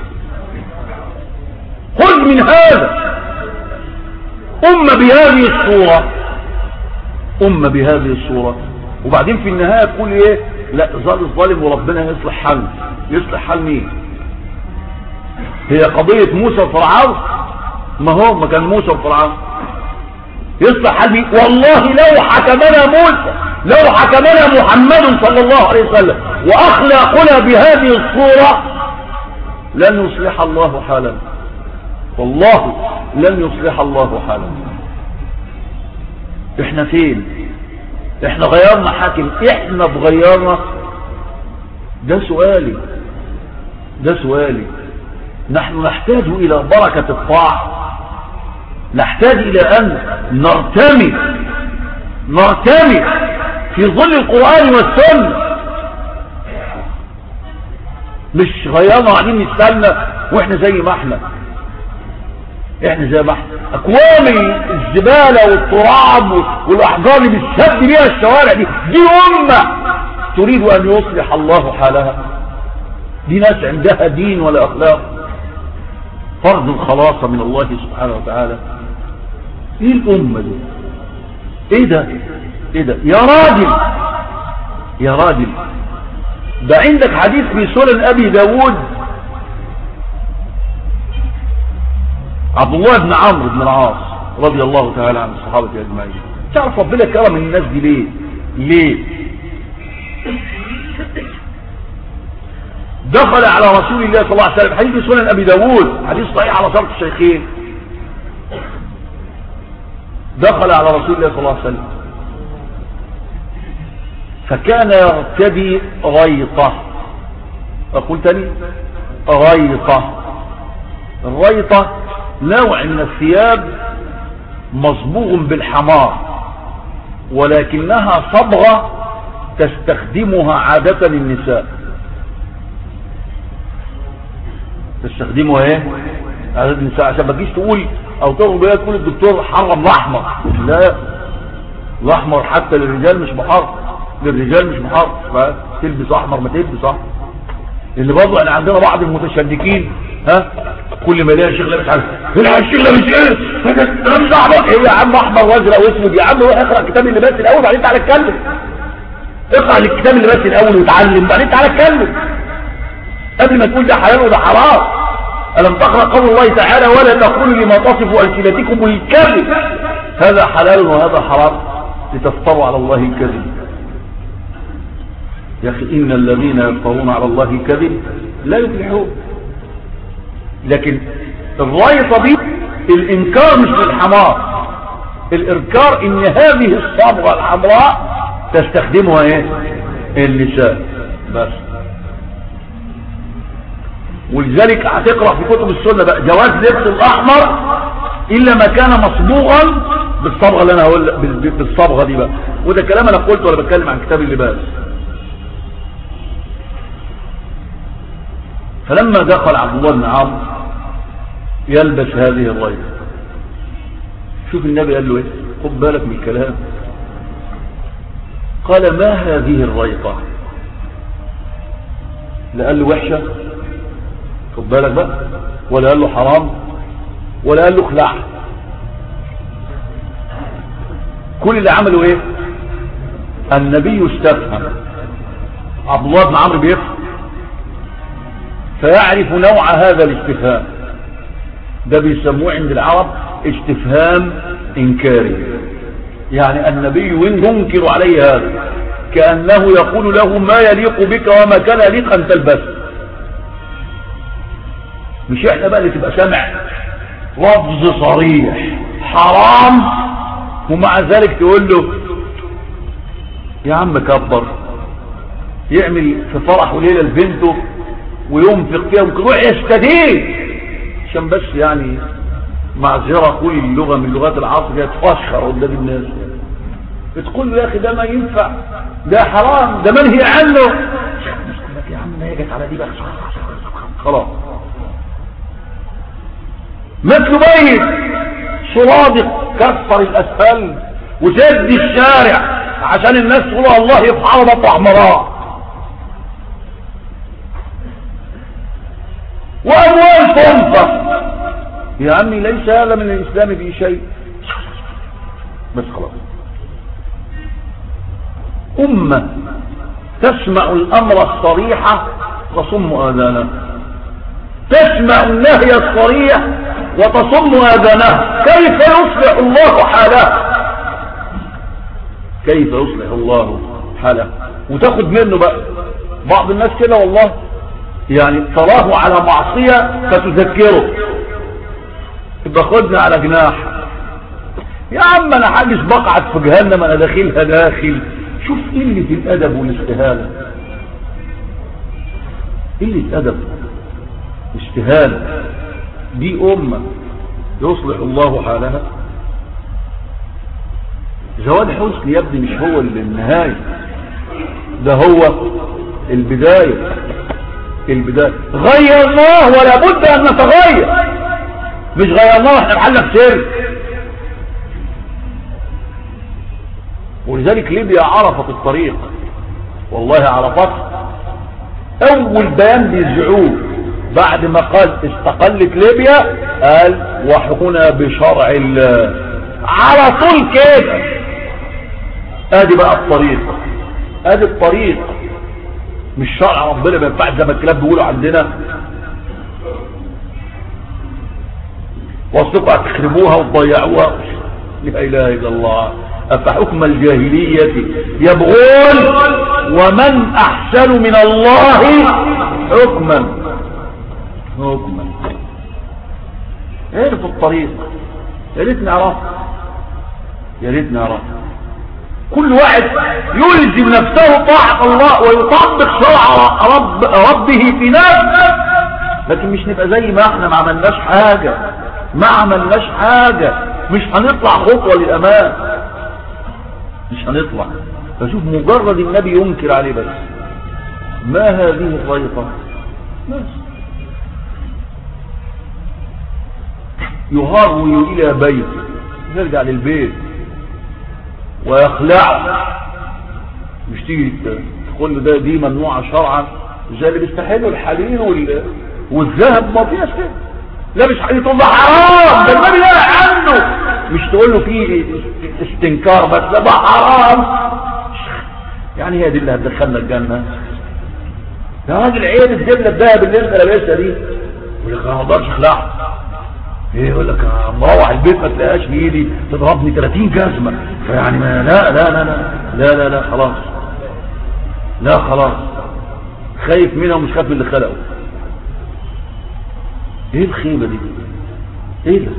خذ من هذا أمة بهذه الصورة أمة بهذه الصورة وبعدين في النهاية تقول ايه لا ظل الظالم وربنا يصلح حل يصلح حل مين هي قضية موسى وفرعون ما هو ما كان موسى وفرعون يصلح حل مين والله لو حكمنا موسى لو حكمنا محمد صلى الله عليه وسلم وأخلاقنا بهذه الصورة لن يصلح الله حالنا والله لن يصلح الله حالنا احنا فين احنا غيرنا حاكم احنا اتغيرنا ده سؤالي ده سؤالي نحن نحتاج الى بركة الطاعة نحتاج الى ان نرتمي نرتمي في ظل القرآن والسنة مش غيرنا وقاعدين نستنى واحنا زي ما احنا احنا زي ما احنا اكوام الزبالة والتراب والاحجار اللي بتسد بيها الشوارع دي دي امة تريد ان يصلح الله حالها دي ناس عندها دين ولا اخلاق فرض الخلاصة من الله سبحانه وتعالى ايه الامة دي ايه ده ايه ده يا راجل يا راجل ده عندك حديث في سنن ابي داود عبد الله بن عمرو بن العاص رضي الله تعالى عن الصحابة اجمعين تعرف ربنا كرم الناس دي ليه ليه دخل على رسول الله صلى الله عليه وسلم حديث سنن ابي داود حديث صحيح على شرط الشيخين دخل على رسول الله صلى الله عليه وسلم فكان يرتدي غيطة أقول تاني غيطة الغيطة نوع من الثياب مصبوغ بالحمار ولكنها صبغة تستخدمها عادة النساء تستخدمها ايه عادة النساء عشان ما تجيش تقول او تغرب بيها تقول الدكتور حرم الاحمر لا الاحمر حتى للرجال مش محرم للرجال مش محرم فتلبس احمر ما تلبس احمر اللي برضه احنا عندنا بعض المتشنكين ها كل ما يلاقي شيخ لابس على يلاقي الشيخ لابس ايه انا مش احمر ايه يا عم احمر وازرق واسود يا عم روح اقرا كتاب اللباس الاول بعدين تعالى اتكلم اقرا الكتاب اللباس الاول وتعلم بعدين تعالى اتكلم قبل ما تقول ده حلال وده حرام ألم تقرأ قول الله تعالى ولا تقولوا لما تصف ألسنتكم الكذب هذا حلال وهذا حرام لتفتروا على الله الكذب يا أخي إن الذين يفترون على الله الكذب لا يفلحون لكن الرايطة دي الإنكار مش للحمار الإنكار إن هذه الصبغة الحمراء تستخدمها إيه النساء بس ولذلك هتقرأ في كتب السنة بقى جواز لبس الأحمر إلا ما كان مصبوغا بالصبغة اللي أنا هقول بالصبغة دي بقى وده كلام أنا قلته وأنا بتكلم عن كتاب اللباس فلما دخل عبد الله بن عمرو يلبس هذه الريضة شوف النبي قال له ايه خد بالك من الكلام قال ما هذه الريضة لا قال له وحشة خد بالك بقى ولا قال له حرام ولا قال له خلع كل اللي عملوا ايه النبي استفهم عبد الله بن عمرو بيفهم فيعرف نوع هذا الاستفهام ده بيسموه عند العرب استفهام انكاري يعني النبي ينكر عليه هذا كأنه يقول له ما يليق بك وما كان يليق أن تلبسه مش احنا بقى اللي تبقى سامع لفظ صريح حرام ومع ذلك تقول له يا عم كبر يعمل في فرحه ليلة لبنته وينفق فيها ويروح يستدين عشان بس يعني معذرة كل اللغة من لغات العصر هي تفشخر قدام الناس تقول له يا اخي ده ما ينفع ده حرام ده منهي عنه يقول لك يا عم ما هي جت على دي بقى خلاص مثل ميت صرادق كسر الاسفل وسد الشارع عشان الناس تقول الله يفعل مطلع مراه واموال تنفق يا عمي ليس هذا من الاسلام في شيء بس خلاص امه تسمع الامر الصريح تصم اذانها تسمع النهي الصريح وتصم اذانها كيف يصلح الله حالها كيف يصلح الله حالها وتاخد منه بقى بعض الناس كده والله يعني تراه على معصية فتذكره يبقى خدنا على جناح يا عم انا حاجز بقعد في جهنم انا داخلها داخل شوف قلة الادب والاستهانة قلة ادب استهانة دي امة يصلح الله حالها زواج حسن يا ابني مش هو النهاية ده هو البداية البداية غيرناه ولا بد ان نتغير مش غيرناه احنا محلنا في سر ولذلك ليبيا عرفت الطريق والله عرفت اول بيان بيزعوه بعد ما قال استقلت ليبيا قال وحكونا بشرع الله على طول كده ادي بقى الطريق ادي الطريق مش شرع ربنا ما ينفعش زي ما الكلاب بيقولوا عندنا واصلكم هتخربوها وتضيعوها لا اله الا الله افحكم الجاهلية يبغون ومن احسن من الله حكما حكما ايه في الطريق يا ريت نعرف يا ريت نعرف كل واحد يلزم نفسه طاعة الله ويطبق شرع رب ربه في نفسه لكن مش نبقى زي ما احنا ما عملناش حاجة ما عملناش حاجة مش هنطلع خطوة للأمام مش هنطلع فشوف مجرد النبي ينكر عليه بس ما هذه الريطة بس يهرول إلى بيته يرجع للبيت ويخلعه مش تيجي تقول له ده دي ممنوعة شرعا زي اللي بيستحلوا الحليل وال... والذهب ما فيهاش كده لا مش حديث الله حرام ده النبي لا عنه مش تقول له فيه استنكار بس ده حرام يعني هي دي اللي هتدخلنا الجنة يا راجل عين الدبلة الذهب اللي انت لابسها دي يقول لك انا ما اقدرش اخلعها ايه يقول لك مروح البيت ما تلاقيهاش في ايدي تضربني 30 جزمة فيعني ما لا لا لا لا لا لا لا خلاص لا خلاص خايف منها ومش خايف من اللي خلقه ايه الخيبة دي ايه ده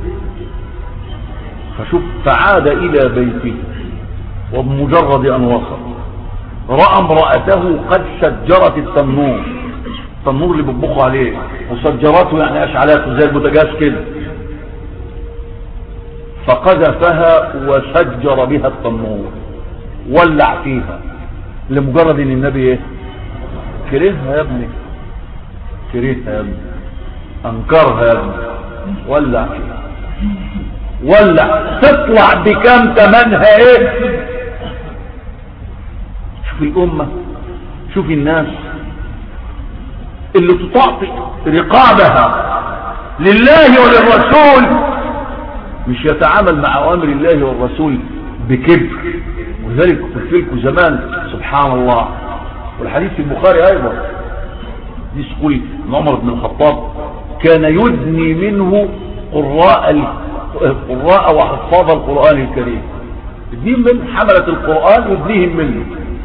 فشوف فعاد الى بيته وبمجرد ان وصل رأى امرأته قد سجرت التنور التنور اللي بيطبخوا عليه وسجرته يعني اشعلاته زي البوتاجاز كده فقذفها وسجر بها التنور ولع فيها لمجرد ان النبي ايه كرهها يا ابني كرهها يا ابني انكرها يا ابني ولع فيها ولع تطلع بكم تمنها ايه شوف الامة شوف الناس اللي تطعطي رقابها لله وللرسول مش يتعامل مع اوامر الله والرسول بكبر ولذلك قلت لكم زمان سبحان الله والحديث في البخاري ايضا دي سقول عمر بن الخطاب كان يدني منه قراء قراء وحفاظ القرآن الكريم يدنيهم من حملة القرآن يدنيهم منه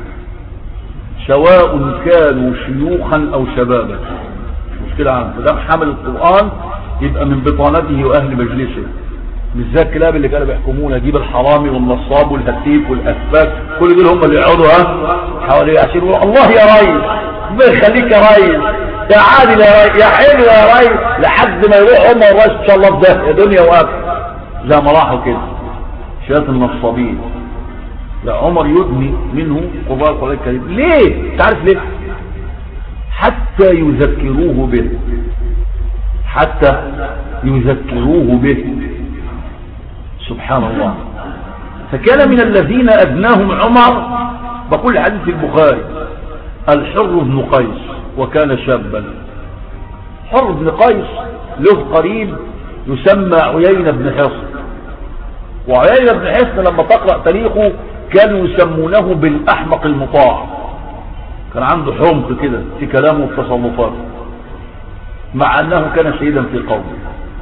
سواء كانوا شيوخا او شبابا مش مشكلة عنه فدام حمل القرآن يبقى من بطانته واهل مجلسه مش زي الكلاب اللي كانوا بيحكمونا جيب الحرامي والنصاب والهتيف والاسباب كل دول هم اللي يقعدوا ها حوالي عشان يقولوا الله يا ريس ربنا يخليك يا ريس يا عادل يا ريس يا حلو يا ريس لحد ما يروح هم الرئيس ان شاء الله في ده يا دنيا وقف زي ما راحوا كده شويه النصابين لا عمر يدني منه قراء القرآن الكريم ليه تعرف ليه حتى يذكروه به حتى يذكروه به سبحان الله فكان من الذين أدناهم عمر بقول حديث البخاري الحر بن قيس وكان شابا حر بن قيس له قريب يسمى عيينة بن حصن وعيينة بن حصن لما تقرأ تاريخه كانوا يسمونه بالأحمق المطاع كان عنده حمق كده في كلامه وتصنفاته مع أنه كان سيدا في قومه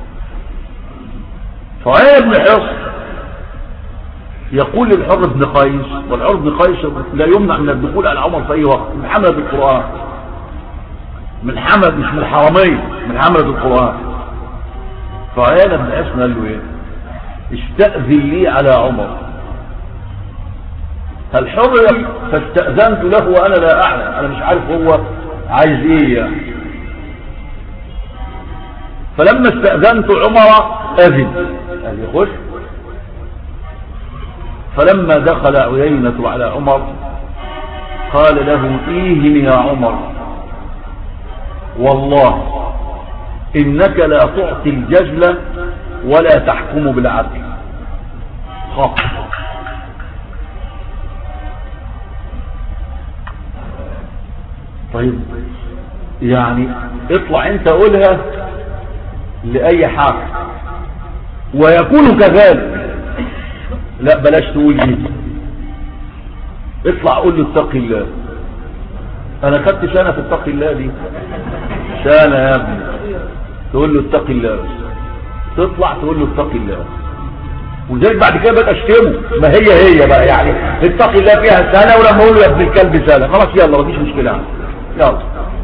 فعيينة بن حصن يقول للحر بن قيس والحر بن قيس لا يمنع من الدخول على عمر في أي وقت من حملة القرآن من حمد مش من الحرمين من حملة القرآن فعيانا بن حسن قال له ايه استأذن لي على عمر الحر فاستأذنت له وأنا لا أعلم أنا مش عارف هو عايز إيه يعني فلما استأذنت عمر أذن قال يخش فلما دخل عيينة على عمر قال له إيهن يا عمر والله إنك لا تعطي الجزل ولا تحكم بالعدل خط طيب يعني اطلع انت قولها لأي حاكم ويكون كذلك لا بلاش تقول دي اطلع قول له اتقي الله انا خدت سنة في اتقي الله دي سنة يا ابني تقول له اتقي الله بس تطلع تقول له اتقي الله وذلك بعد كده بقى اشتمه ما هي هي بقى يعني اتقي الله فيها سنة ولما اقول له يا ابن الكلب سنة خلاص يلا مفيش مشكلة يلا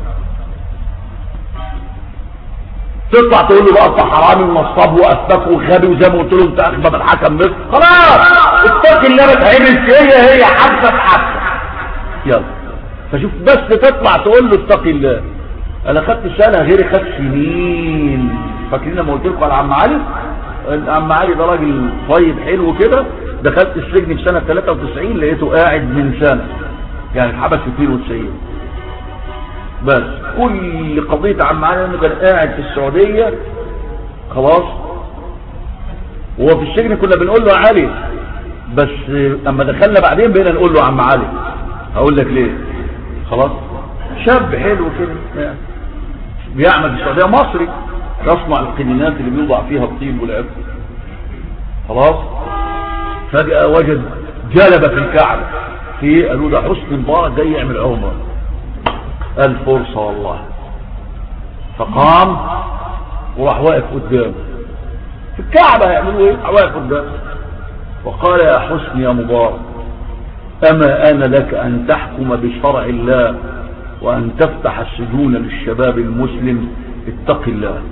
تطلع تقول له بقى انت حرامي ونصاب وافاك وغبي وزي ما قلت له انت اخبى من حكم مصر خلاص اتقي الله ما تعملش هي هي حبه بحبه يلا فشوف بس تطلع تقول له اتقي الله انا خدت سنه غيري خد سنين فاكرين لما قلت لكم على عم علي عم علي ده راجل طيب حلو كده دخلت السجن في سنه 93 لقيته قاعد من سنه يعني اتحبس في 92 بس كل قضية عم علي انه كان قاعد في السعودية خلاص وهو في السجن كنا بنقول له علي بس اما دخلنا بعدين بقينا نقول له عم علي هقول لك ليه خلاص شاب حلو كده يعني بيعمل في السعودية مصري يصنع القنينات اللي بيوضع فيها الطين والعب خلاص فجأة وجد جلبة في الكعبة في قالوا ده حسن مبارك جاي يعمل عمره الفرصة والله فقام وراح واقف قدامه في الكعبة يعملوا ايه واقف قدامه وقال يا حسن يا مبارك أما أنا لك أن تحكم بشرع الله وأن تفتح السجون للشباب المسلم اتق الله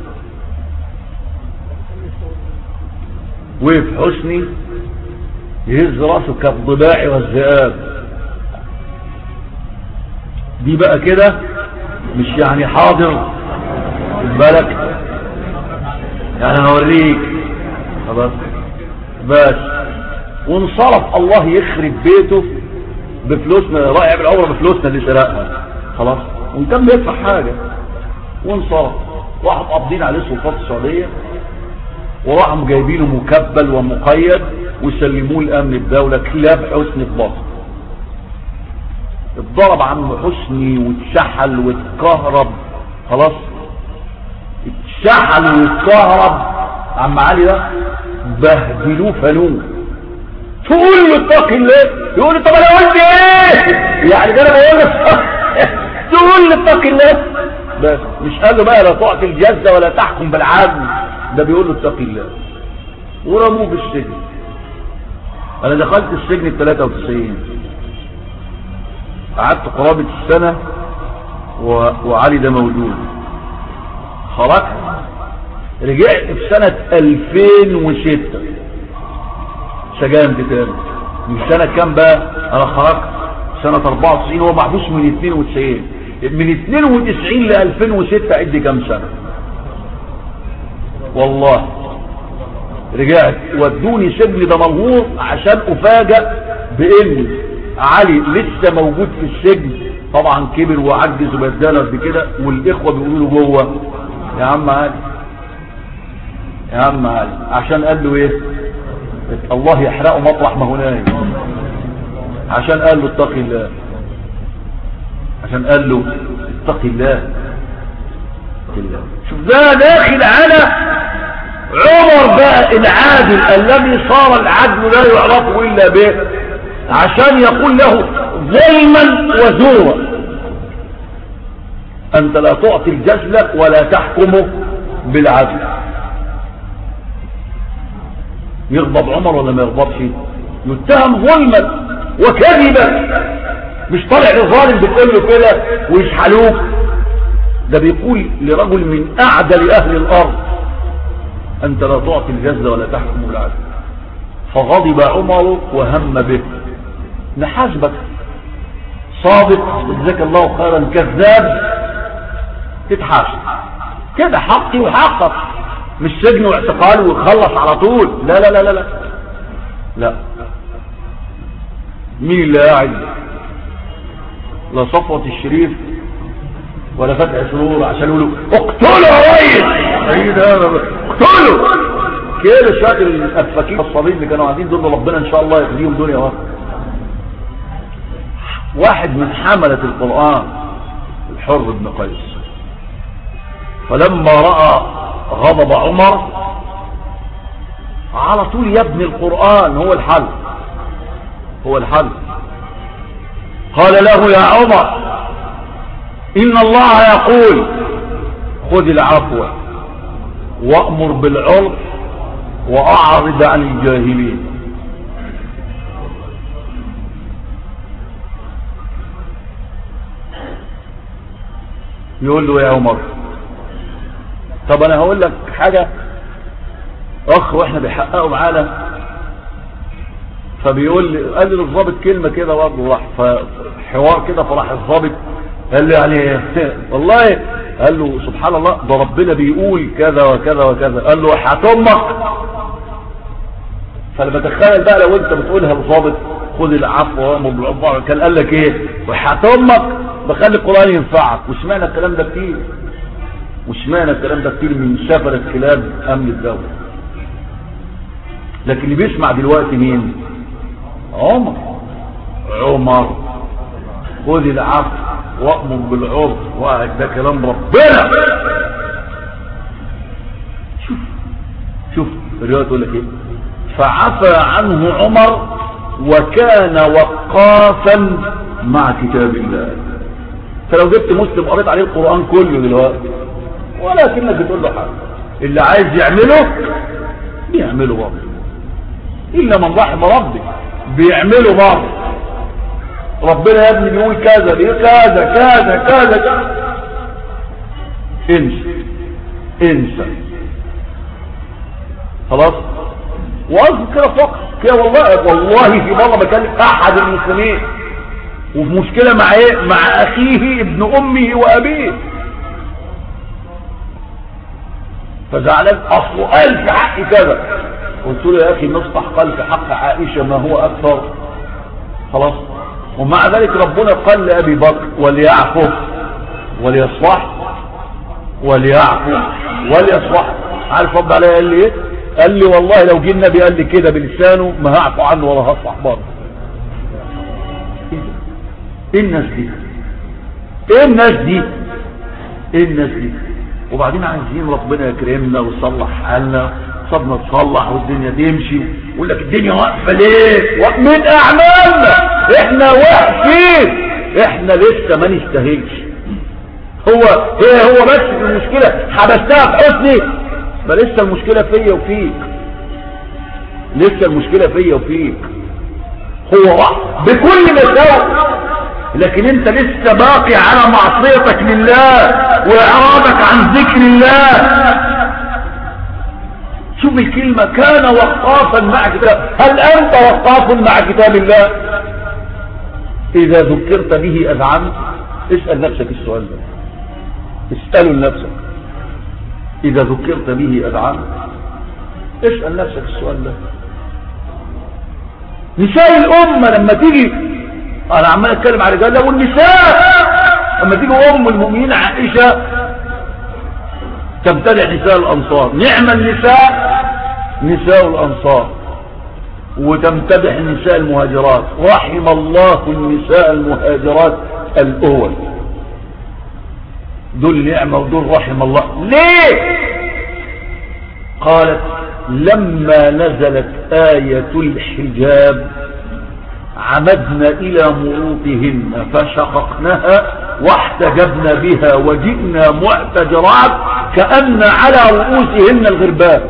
وقف حسني يهز راسه كالضباع والذئاب دي بقى كده مش يعني حاضر بالك يعني هوريك خلاص بس وانصرف الله يخرب بيته بفلوسنا رائع بالعمره بفلوسنا اللي سرقها خلاص وان كان بيدفع حاجه وانصرف راحوا قابضين عليه سلطات السعوديه وراحوا جايبينه مكبل ومقيد وسلموه لامن الدوله كلاب حسن في مصر اتضرب عم حسني واتشحل واتكهرب خلاص اتشحل واتكهرب عم علي ده بهدلوه فنوه تقول له اتقي الله يقول له طب انا قلت ايه يعني ده انا بقول له تقول له اتقي الله بس مش قال له بقى لا تعطي الجزة ولا تحكم بالعدل ده بيقول له اتقي الله ورموه في السجن انا دخلت السجن في 93 قعدت قرابة السنة و... وعلي ده موجود خرجت رجعت في سنة 2006 سجنت تاني من سنة كام بقى انا خرجت سنة 94 هو محبوس من 92 من 92 ل 2006 عد كام سنة والله رجعت ودوني سجن دمنهور عشان افاجئ بان علي لسه موجود في السجن طبعا كبر وعجز وبداله قد كده والاخوه بيقولوا له جوه يا عم علي يا عم علي عشان قال له ايه الله يحرقه مطرح ما هو نايم عشان قال له اتق الله عشان قال له اتق الله شوف ده داخل على عمر بقى العادل الذي صار العدل لا يعرف الا به عشان يقول له ظلما وزورا انت لا تعطي الجزلة ولا تحكمه بالعدل يغضب عمر ولا ما يغضبش يتهم ظلما وكذبا مش طالع لظالم بتقول له كده ويشحلوك ده بيقول لرجل من اعدل اهل الارض انت لا تعطي الجزة ولا تحكم بالعدل فغضب عمر وهم به نحاسبك صادق جزاك الله خيرا كذاب تتحاسب كده حقي وحقك مش سجن واعتقال ويخلص على طول لا لا لا لا لا لا مين اللي قاعد لا صفوة الشريف ولا فتح سرور عشان يقولوا اقتلوا يا ريس ايه ده اقتلوا كده شكل الافاكين الصليب اللي كانوا قاعدين دول ربنا ان شاء الله يخليهم دنيا واحده واحد من حملة القرآن الحر بن قيس فلما رأى غضب عمر على طول يبني القرآن هو الحل هو الحل قال له يا عمر إن الله يقول خذ العفو وأمر بالعرف وأعرض عن الجاهلين يقول له يا عمر طب انا هقول لك حاجة اخ واحنا بيحققوا معانا فبيقول لي قال لي للظابط كلمة كده برضه راح فحوار كده فراح الظابط قال لي يعني والله قال له سبحان الله ده ربنا بيقول كذا وكذا وكذا قال له امك فلما تخيل بقى لو انت بتقولها للظابط خذ العفو وامر بالعفو كان قال لك ايه امك بخلي القران ينفعك واشمعنى الكلام ده كتير واشمعنى الكلام ده كتير من سفرة كلاب امن الدولة لكن اللي بيسمع دلوقتي مين عمر عمر خذ العفو وامر بالعرف وقعد ده كلام ربنا شوف شوف الرواية تقول لك ايه فعفى عنه عمر وكان وقافا مع كتاب الله فلو جبت مسلم قريت عليه القرآن كله دلوقتي ولكنك بتقول له حاجة اللي عايز يعمله بيعمله برضه إلا من رحم ربي بيعمله برضه ربنا يا ابني بيقول كذا بيقول كذا كذا كذا كذا انسى انسى خلاص واذكر كده فقط كده والله والله في مره بكلم احد المسلمين وفي مشكله مع ايه مع اخيه ابن امه وابيه فزعلان اصله قال في حق كذا قلت له يا اخي مصطح قال في حق عائشه ما هو اكثر خلاص ومع ذلك ربنا قال لأبي بكر وليعفو وليصلح وليعفو وليصلح عارف رب عليه قال لي ايه قال لي والله لو جه النبي قال لي كده بلسانه ما هعفو عنه ولا هصلح برضه ايه الناس دي ايه الناس دي ايه الناس دي وبعدين عايزين ربنا يكرمنا ويصلح حالنا صبنا تصلح والدنيا تمشي يقول لك الدنيا واقفه ليه من اعمالنا احنا واقفين احنا لسه ما نستاهلش هو هي هو بس المشكله حبستها في حسني فلسه المشكله فيا وفيك لسه المشكله فيا وفيك هو بكل مساوئ لكن انت لسه باقي على معصيتك لله واعراضك عن ذكر الله شوف الكلمة كان وقافا مع كتاب هل أنت وقاف مع كتاب الله إذا ذكرت به أذعنت اسأل نفسك السؤال ده اسأله لنفسك إذا ذكرت به أذعنت اسأل نفسك السؤال ده نساء الأمة لما تيجي أنا عمال أتكلم على رجال والنساء لما تيجي أم المؤمنين عائشة تمتدح نساء الأنصار نعم النساء نساء الأنصار وتمتدح النساء المهاجرات رحم الله النساء المهاجرات الأول دول نعمة ودول رحم الله ليه قالت لما نزلت آية الحجاب عمدنا إلى مروطهن فشققناها واحتجبنا بها وجئنا معتجرات كأن على رؤوسهن الغربان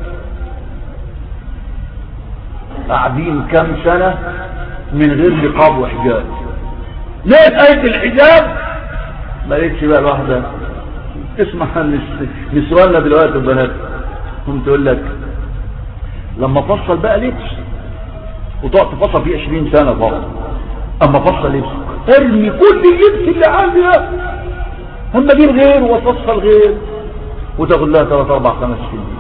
قاعدين كم سنة من غير نقاب وحجاب لقيت آية الحجاب ما لقيتش بقى الواحدة اسمع نسواننا دلوقتي البنات هم تقول لك لما فصل بقى لبس وتقعد تفصل فيه 20 سنة برضه اما فصل لبس ارمي كل اللبس اللي عندها هم دي غير وفصل غير وتاخد لها 3 4 5 سنين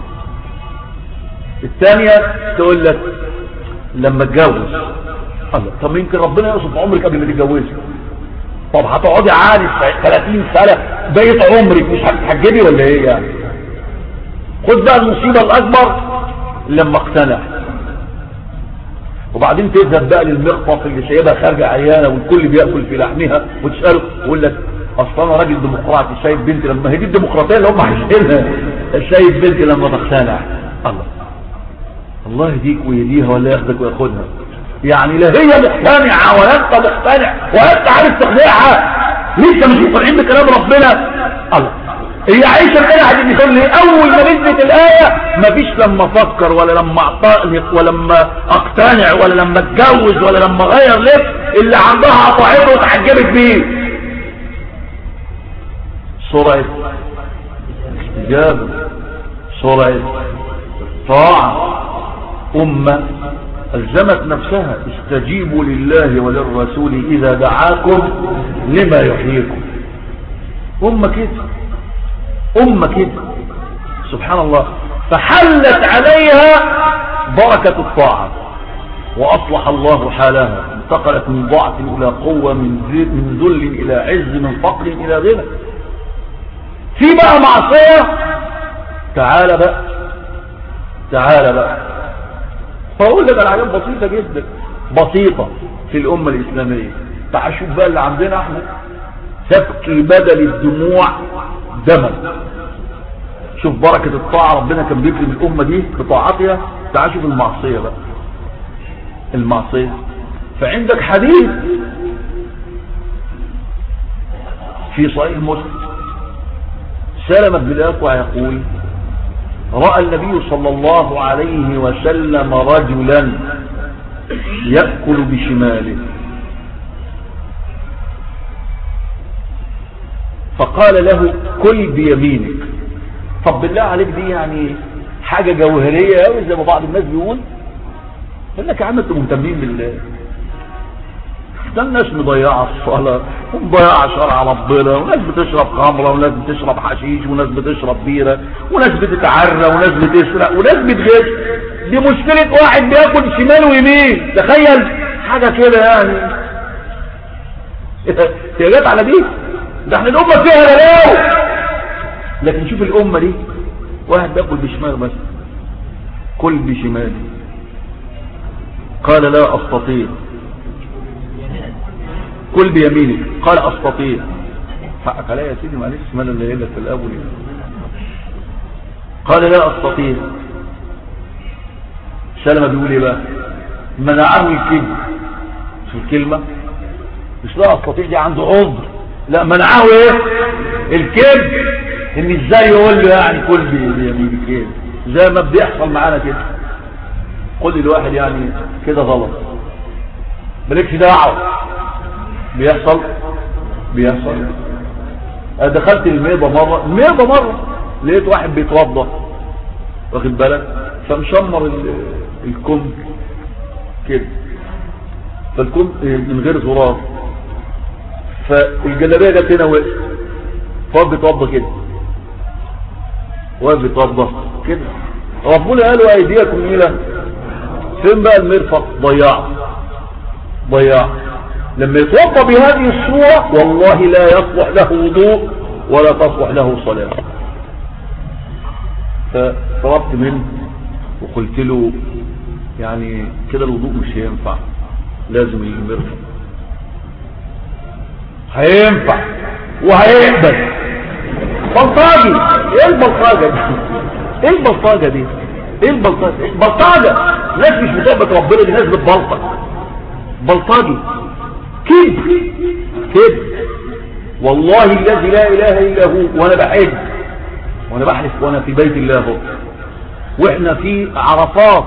الثانية تقول لك لما اتجوز الله طب يمكن ربنا يقصد عمرك قبل ما تتجوزي طب هتقعدي عالي 30 سنة بقيت عمرك مش هتحجبي ولا ايه يعني خد بقى المصيبة الاكبر لما اقتنع وبعدين تذهب بقى للمخطف اللي سايبها خارجة عيانة والكل بيأكل في لحمها وتسأله ويقول لك اصل انا راجل ديمقراطي سايب بنتي لما هي دي الديمقراطية اللي هم عايزينها سايب بنتي لما تقتنع الله الله يهديك ويهديها ولا ياخدك وياخدها يعني لا هي مقتنعة ولا انت مقتنع ولا انت عارف تقنعها لسه مش مقتنعين بكلام ربنا الله هي عايشة كده عايزين يقول لي اول ما نزلت الآية مفيش لما افكر ولا لما اعتقنق ولا لما اقتنع ولا لما اتجوز ولا لما اغير لبس اللي عندها قطعته وتحجبت بيه سرعة استجابة سرعة طاعة أمة ألزمت نفسها استجيبوا لله وللرسول إذا دعاكم لما يحييكم أمة كده أمة كده سبحان الله فحلت عليها بركة الطاعة وأصلح الله حالها انتقلت من ضعف إلى قوة من من ذل إلى عز من فقر إلى غنى في بقى معصية تعال بقى تعال بقى فأقول لك الحاجات بسيطة جدا بسيطة في الأمة الإسلامية تعال شوف بقى اللي عندنا احنا تبكي بدل الدموع دما شوف بركة الطاعة ربنا كان بيكرم الأمة دي بطاعتها تعال شوف المعصية بقى المعصية فعندك حديث في صحيح مسلم سلمة بن الأكوع يقول رأى النبي صلى الله عليه وسلم رجلا يأكل بشماله فقال له كل بيمينك طب بالله عليك دي يعني حاجة جوهرية قوي زي ما بعض الناس بيقول يقول لك يا عم انتوا مهتمين بالله ده الناس مضيعة الصلاة ومضيعة شرع ربنا وناس بتشرب خمرة وناس بتشرب حشيش وناس بتشرب بيرة وناس بتتعرى وناس بتسرق وناس بتغش دي مشكلة واحد بياكل شمال ويمين تخيل حاجة كده يعني هي جت على دي ده احنا الأمة فيها بلاو لكن شوف الأمة دي واحد بياكل بشمال بس كل بشمال قال لا أستطيع كل بيمينك قال أستطيع حقك عليا يا سيدي معلش ما انا اللي قايل لك في الأول قال لا أستطيع سلمة بيقول ايه بقى منعه الكذب في الكلمة مش لا أستطيع دي عنده عذر لا منعه ايه الكذب ان ازاي يقول له يعني كل بيمينك كده زي ما بيحصل معانا كده قول للواحد يعني كده غلط مالكش دعوه بيحصل بيحصل دخلت الميضة مرة الميضة مرة لقيت واحد بيتوضى واخد بالك فمشمر الكم كده فالكم من غير زرار فالجلابيه جت هنا وقف فهو بيتوضى كده واقف بيتوضى كده ربنا قال وايديكم الى فين بقى المرفق ضيعه ضياع لما يتوضا بهذه الصورة والله لا يصلح له وضوء ولا تصلح له صلاة فطلبت منه وقلت له يعني كده الوضوء مش هينفع لازم يمر هينفع وهيقبل بلطاجي ايه البلطاجة دي ايه البلطاجة دي ايه البلطاجة بلطاجة ناس مش بتقبل ربنا دي ناس بتبلطج بلطاجي كذب كذب والله الذي لا اله الا هو وانا بحج وانا بحلف وانا في بيت الله هو واحنا في عرفات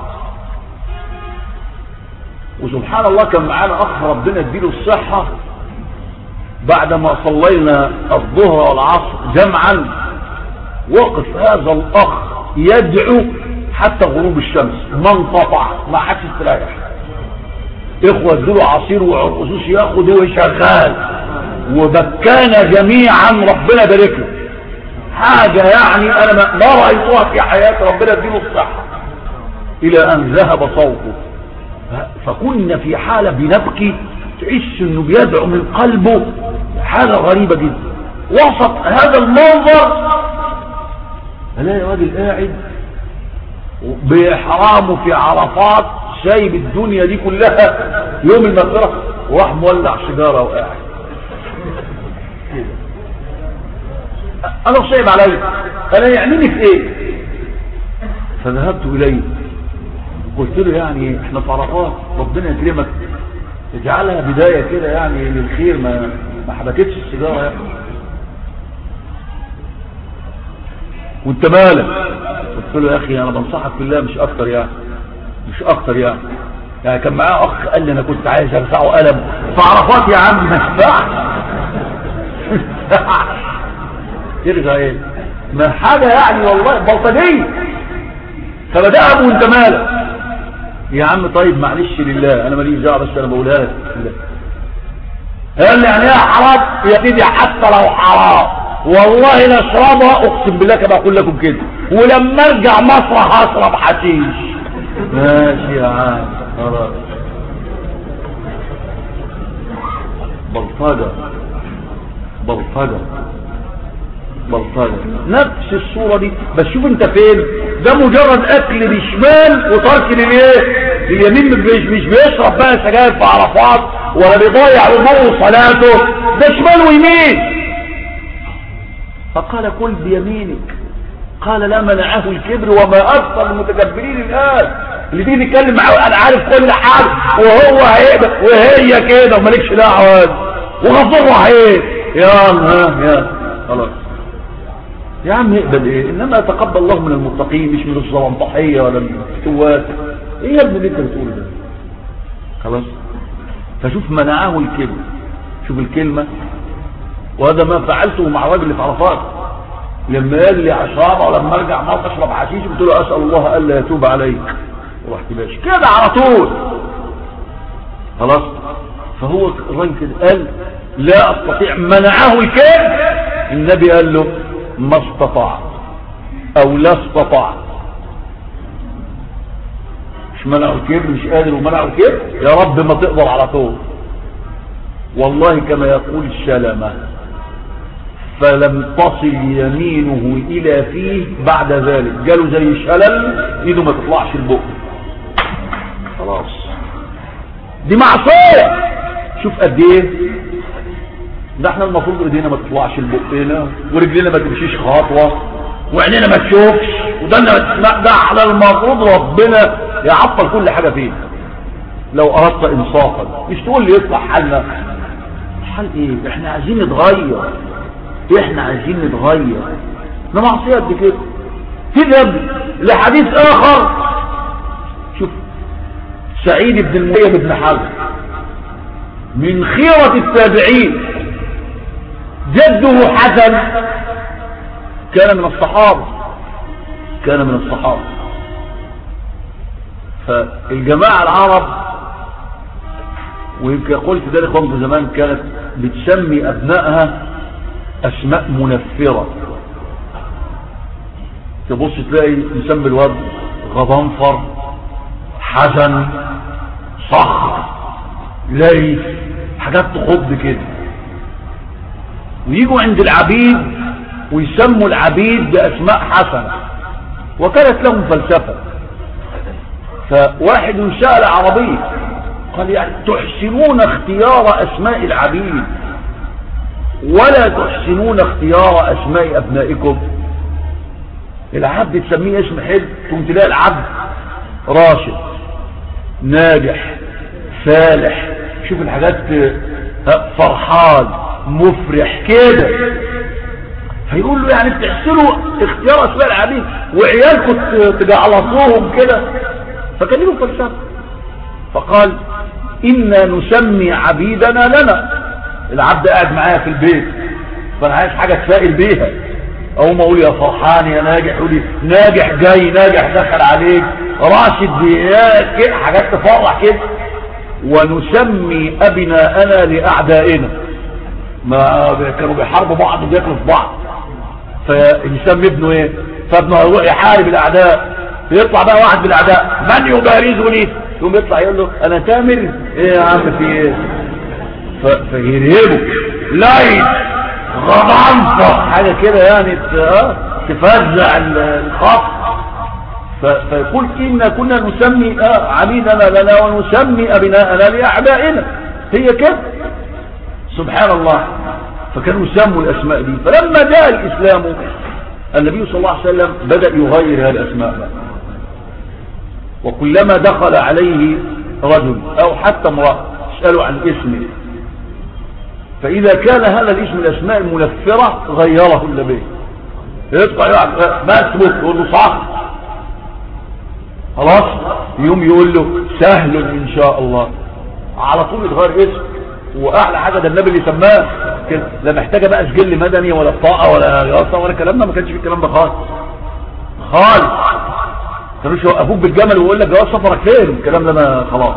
وسبحان الله كان معانا اخ ربنا اديله الصحة بعدما صلينا الظهر والعصر جمعا وقف هذا الاخ يدعو حتى غروب الشمس ما انقطع ما حدش استريح اخوة ادوا عصير وعرقسوس ياخد هو شغال وبكانا جميعا ربنا بارك له حاجة يعني انا ما رأيتها في حياتي ربنا اديله الصحة الى ان ذهب صوته فكنا في حالة بنبكي تحس انه بيدعو من قلبه حاجة غريبة جدا وسط هذا المنظر الاقي راجل قاعد بإحرامه في عرفات سايب الدنيا دي كلها يوم المغفرة وراح مولع سيجارة وقاعد انا صعب علي انا يعنيني في ايه فذهبت اليه قلت له يعني احنا في عرفات ربنا يكرمك اجعلها بداية كده يعني للخير ما ما حبكتش السيجارة يعني. وانت مالك قلت له يا اخي انا بنصحك بالله مش اكتر يعني مش اكتر يعني يعني كان معاه اخ قال لي انا كنت عايز ارفعه قلم فعرفات يا عم ما ينفعش ترجع ايه ما حاجة يعني والله بلطجية فبدأ وانت مالك يا عم طيب معلش لله انا ماليش دعوه بس انا بقولها لك لله قال لي يعني ايه حرام يا سيدي حتى لو حرام والله نشربها اقسم بالله كما اقول لكم كده ولما ارجع مصر هشرب حشيش ماشي يا عم خلاص بلطجه بلطجه بلطجه نفس الصوره دي بس شوف انت فين ده مجرد اكل بشمال وترك للايه اليمين مش مش بيشرب بقى سجاير في عرفات ولا بيضيع وضوء صلاته ده شمال ويمين فقال كل بيمينك قال لا منعه الكبر وما اكثر المتكبرين الان اللي تيجي تتكلم معاه انا عارف كل حاجه وهو هيبقى وهي كده ومالكش دعوه وغفره ايه يلا يا خلاص يا عم يقبل ايه انما يتقبل الله من المتقين مش من الزلمطحيه ولا من الفتوات ايه يا ابني اللي انت بتقوله ده خلاص فشوف منعه الكلمه شوف الكلمه وهذا ما فعلته مع الراجل اللي في عرفات لما قال لي عشرة ولما ارجع مصر اشرب حشيش قلت له اسال الله الا يتوب عليك ورحت ماشي كده على طول خلاص فهو الراجل كده قال لا استطيع منعه الكلمه النبي قال له ما استطاع او لا استطاع مش منعه الكبر مش قادر ومنعه الكبر يا رب ما تقدر على طول والله كما يقول السلامة فلم تصل يمينه الى فيه بعد ذلك جاله زي شلل ايده ما تطلعش البق خلاص دي معصية شوف قد ايه ده احنا المفروض ايدينا ما تطلعش لبقنا ورجلنا ما تمشيش خطوة وعينينا ما تشوفش ودنا ما تسمع ده على المفروض ربنا يعطل كل حاجة فيه لو اردت انصافا مش تقول لي يطلع حالنا حال ايه احنا عايزين نتغير احنا عايزين نتغير ده معصية قد كده تذهب لحديث اخر شوف سعيد بن المسيب بن حزم من خيرة التابعين جده حسن كان من الصحابة كان من الصحابة فالجماعة العرب ويمكن قلت ذلك قمت زمان كانت بتسمي أبنائها أسماء منفرة تبص تلاقي مسمي الواد غضنفر حسن صخر ليس حاجات تخض كده ويجوا عند العبيد ويسموا العبيد بأسماء حسنة وكانت لهم فلسفة فواحد سأل عربي قال يعني تحسنون اختيار أسماء العبيد ولا تحسنون اختيار أسماء أبنائكم العبد تسميه اسم حلو تقوم تلاقي العبد راشد ناجح فالح شوف الحاجات فرحان مفرح كده فيقول له يعني بتحسنوا اختيار اسماء العبيد وعيالكم تجعلصوهم كده فكان له فلسفه فقال انا نسمي عبيدنا لنا العبد قاعد معايا في البيت فانا عايز حاجه اتفائل بيها او ما اقول يا فرحان يا ناجح يقول لي ناجح جاي ناجح دخل عليك راشد يا حاجات تفرح كده ونسمي ابناءنا لاعدائنا ما كانوا بيحاربوا بعض وبياكلوا في بعض فيسمي ابنه ايه فابنه يروح يحارب الاعداء يطلع بقى واحد من الاعداء من يبارزني يقوم يطلع يقول له انا تامر ايه يا عم في ايه فيرهبه لايت غضنفة حاجة كده يعني تفزع الخط فيقول إنا كنا نسمي عبيدنا لنا ونسمي أبناءنا لأعدائنا هي كده سبحان الله فكانوا يسموا الأسماء دي فلما جاء الإسلام النبي صلى الله عليه وسلم بدأ يغير هذه الأسماء وكلما دخل عليه رجل أو حتى امرأة اسألوا عن اسمه فإذا كان هذا الاسم الأسماء المنفرة غيره النبي يطلع يقعد ما اسمك يقول له صح خلاص يوم يقول له سهل إن شاء الله على طول يتغير اسم واعلى حاجه ده النبي اللي سماه كده لا محتاجه بقى سجل مدني ولا بطاقه ولا يافطه ولا الكلام ده ما كانش في الكلام ده خالص خالص كانوش يوقفوك بالجمل ويقول لك جواز سفرك فين الكلام ده ما خلاص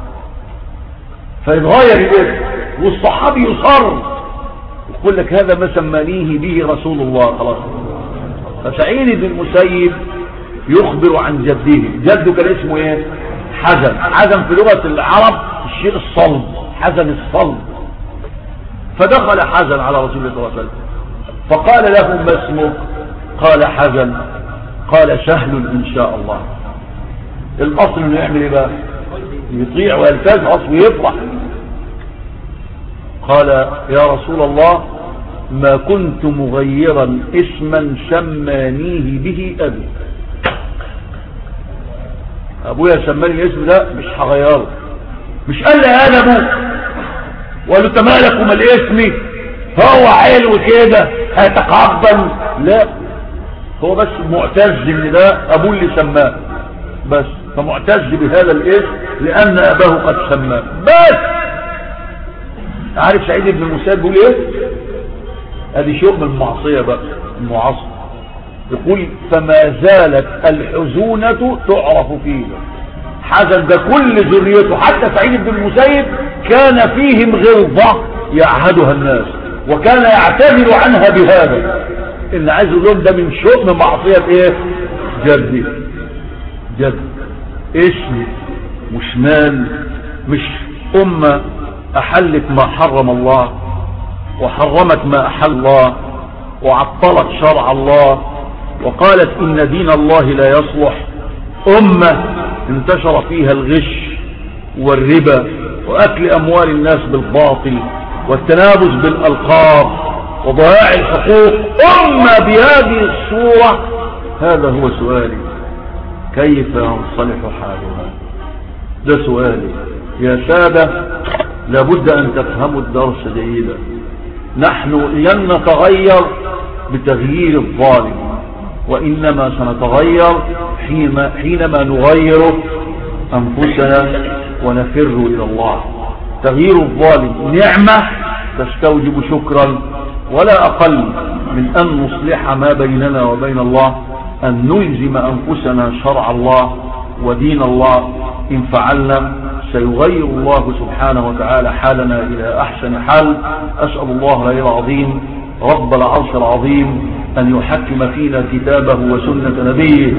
فيتغير الاسم والصحابي يصر يقول لك هذا ما سمانيه به رسول الله خلاص فسعيد بن المسيب يخبر عن جده جده كان اسمه ايه حزن حزن في لغة العرب الشيء الصلب حزن الصلب فدخل حزن على رسول الله صلى الله عليه وسلم فقال له ما اسمه قال حزن قال سهل ان شاء الله الاصل انه يعمل ايه بقى يطيع ويلتزم ويفرح قال يا رسول الله ما كنت مغيرا اسما سمانيه به ابي ابويا سماني الاسم ده مش هغيره مش قال لي انا ابوك وقال له انت مالك ومال اسمي هو حلو كده هيتقبل لا هو بس معتز ان ده ابوه اللي سماه بس فمعتز بهذا الاسم لان اباه قد سماه بس عارف سعيد بن المسيب بيقول ايه ادي شيء من المعصيه بقى المعاصره يقول فما زالت الحزونة تعرف فيه حزن ده كل ذريته حتى سعيد بن المسيب كان فيهم غلظة يعهدها الناس وكان يعتذر عنها بهذا ان عايز يقول ده من شؤم معصية ايه جدي جد اسم مش مال مش امة احلت ما حرم الله وحرمت ما احل الله وعطلت شرع الله وقالت إن دين الله لا يصلح أمة انتشر فيها الغش والربا وأكل أموال الناس بالباطل والتنابز بالألقاب وضياع الحقوق أمة بهذه الصورة هذا هو سؤالي كيف ينصلح حالها ده سؤالي يا سادة لابد أن تفهموا الدرس جيدا نحن لن نتغير بتغيير الظالم وإنما سنتغير حينما نغير أنفسنا ونفر إلى الله تغيير الظالم نعمة تستوجب شكرا ولا أقل من أن نصلح ما بيننا وبين الله أن نلزم أنفسنا شرع الله ودين الله إن فعلنا سيغير الله سبحانه وتعالى حالنا إلى أحسن حال أسأل الله العظيم رب العرش العظيم أن يحكم فينا كتابه وسنة نبيه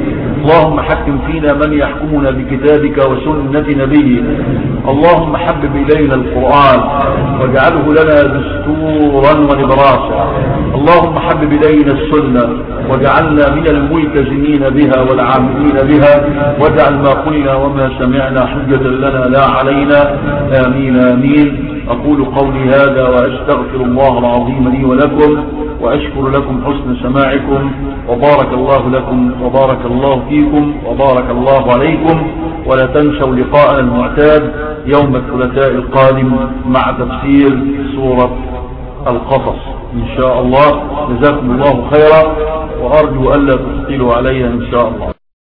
اللهم حكم فينا من يحكمنا بكتابك وسنة نبيك اللهم حبب إلينا القرآن واجعله لنا دستورا ونبراسا اللهم حبب إلينا السنة واجعلنا من الملتزمين بها والعاملين بها واجعل ما قلنا وما سمعنا حجة لنا لا علينا آمين آمين أقول قولي هذا وأستغفر الله العظيم لي ولكم وأشكر لكم حسن سماعكم وبارك الله لكم وبارك الله فيكم وبارك الله عليكم ولا تنسوا لقاءنا المعتاد يوم الثلاثاء القادم مع تفسير سورة القصص إن شاء الله جزاكم الله خيرا وأرجو ألا تثقلوا علي إن شاء الله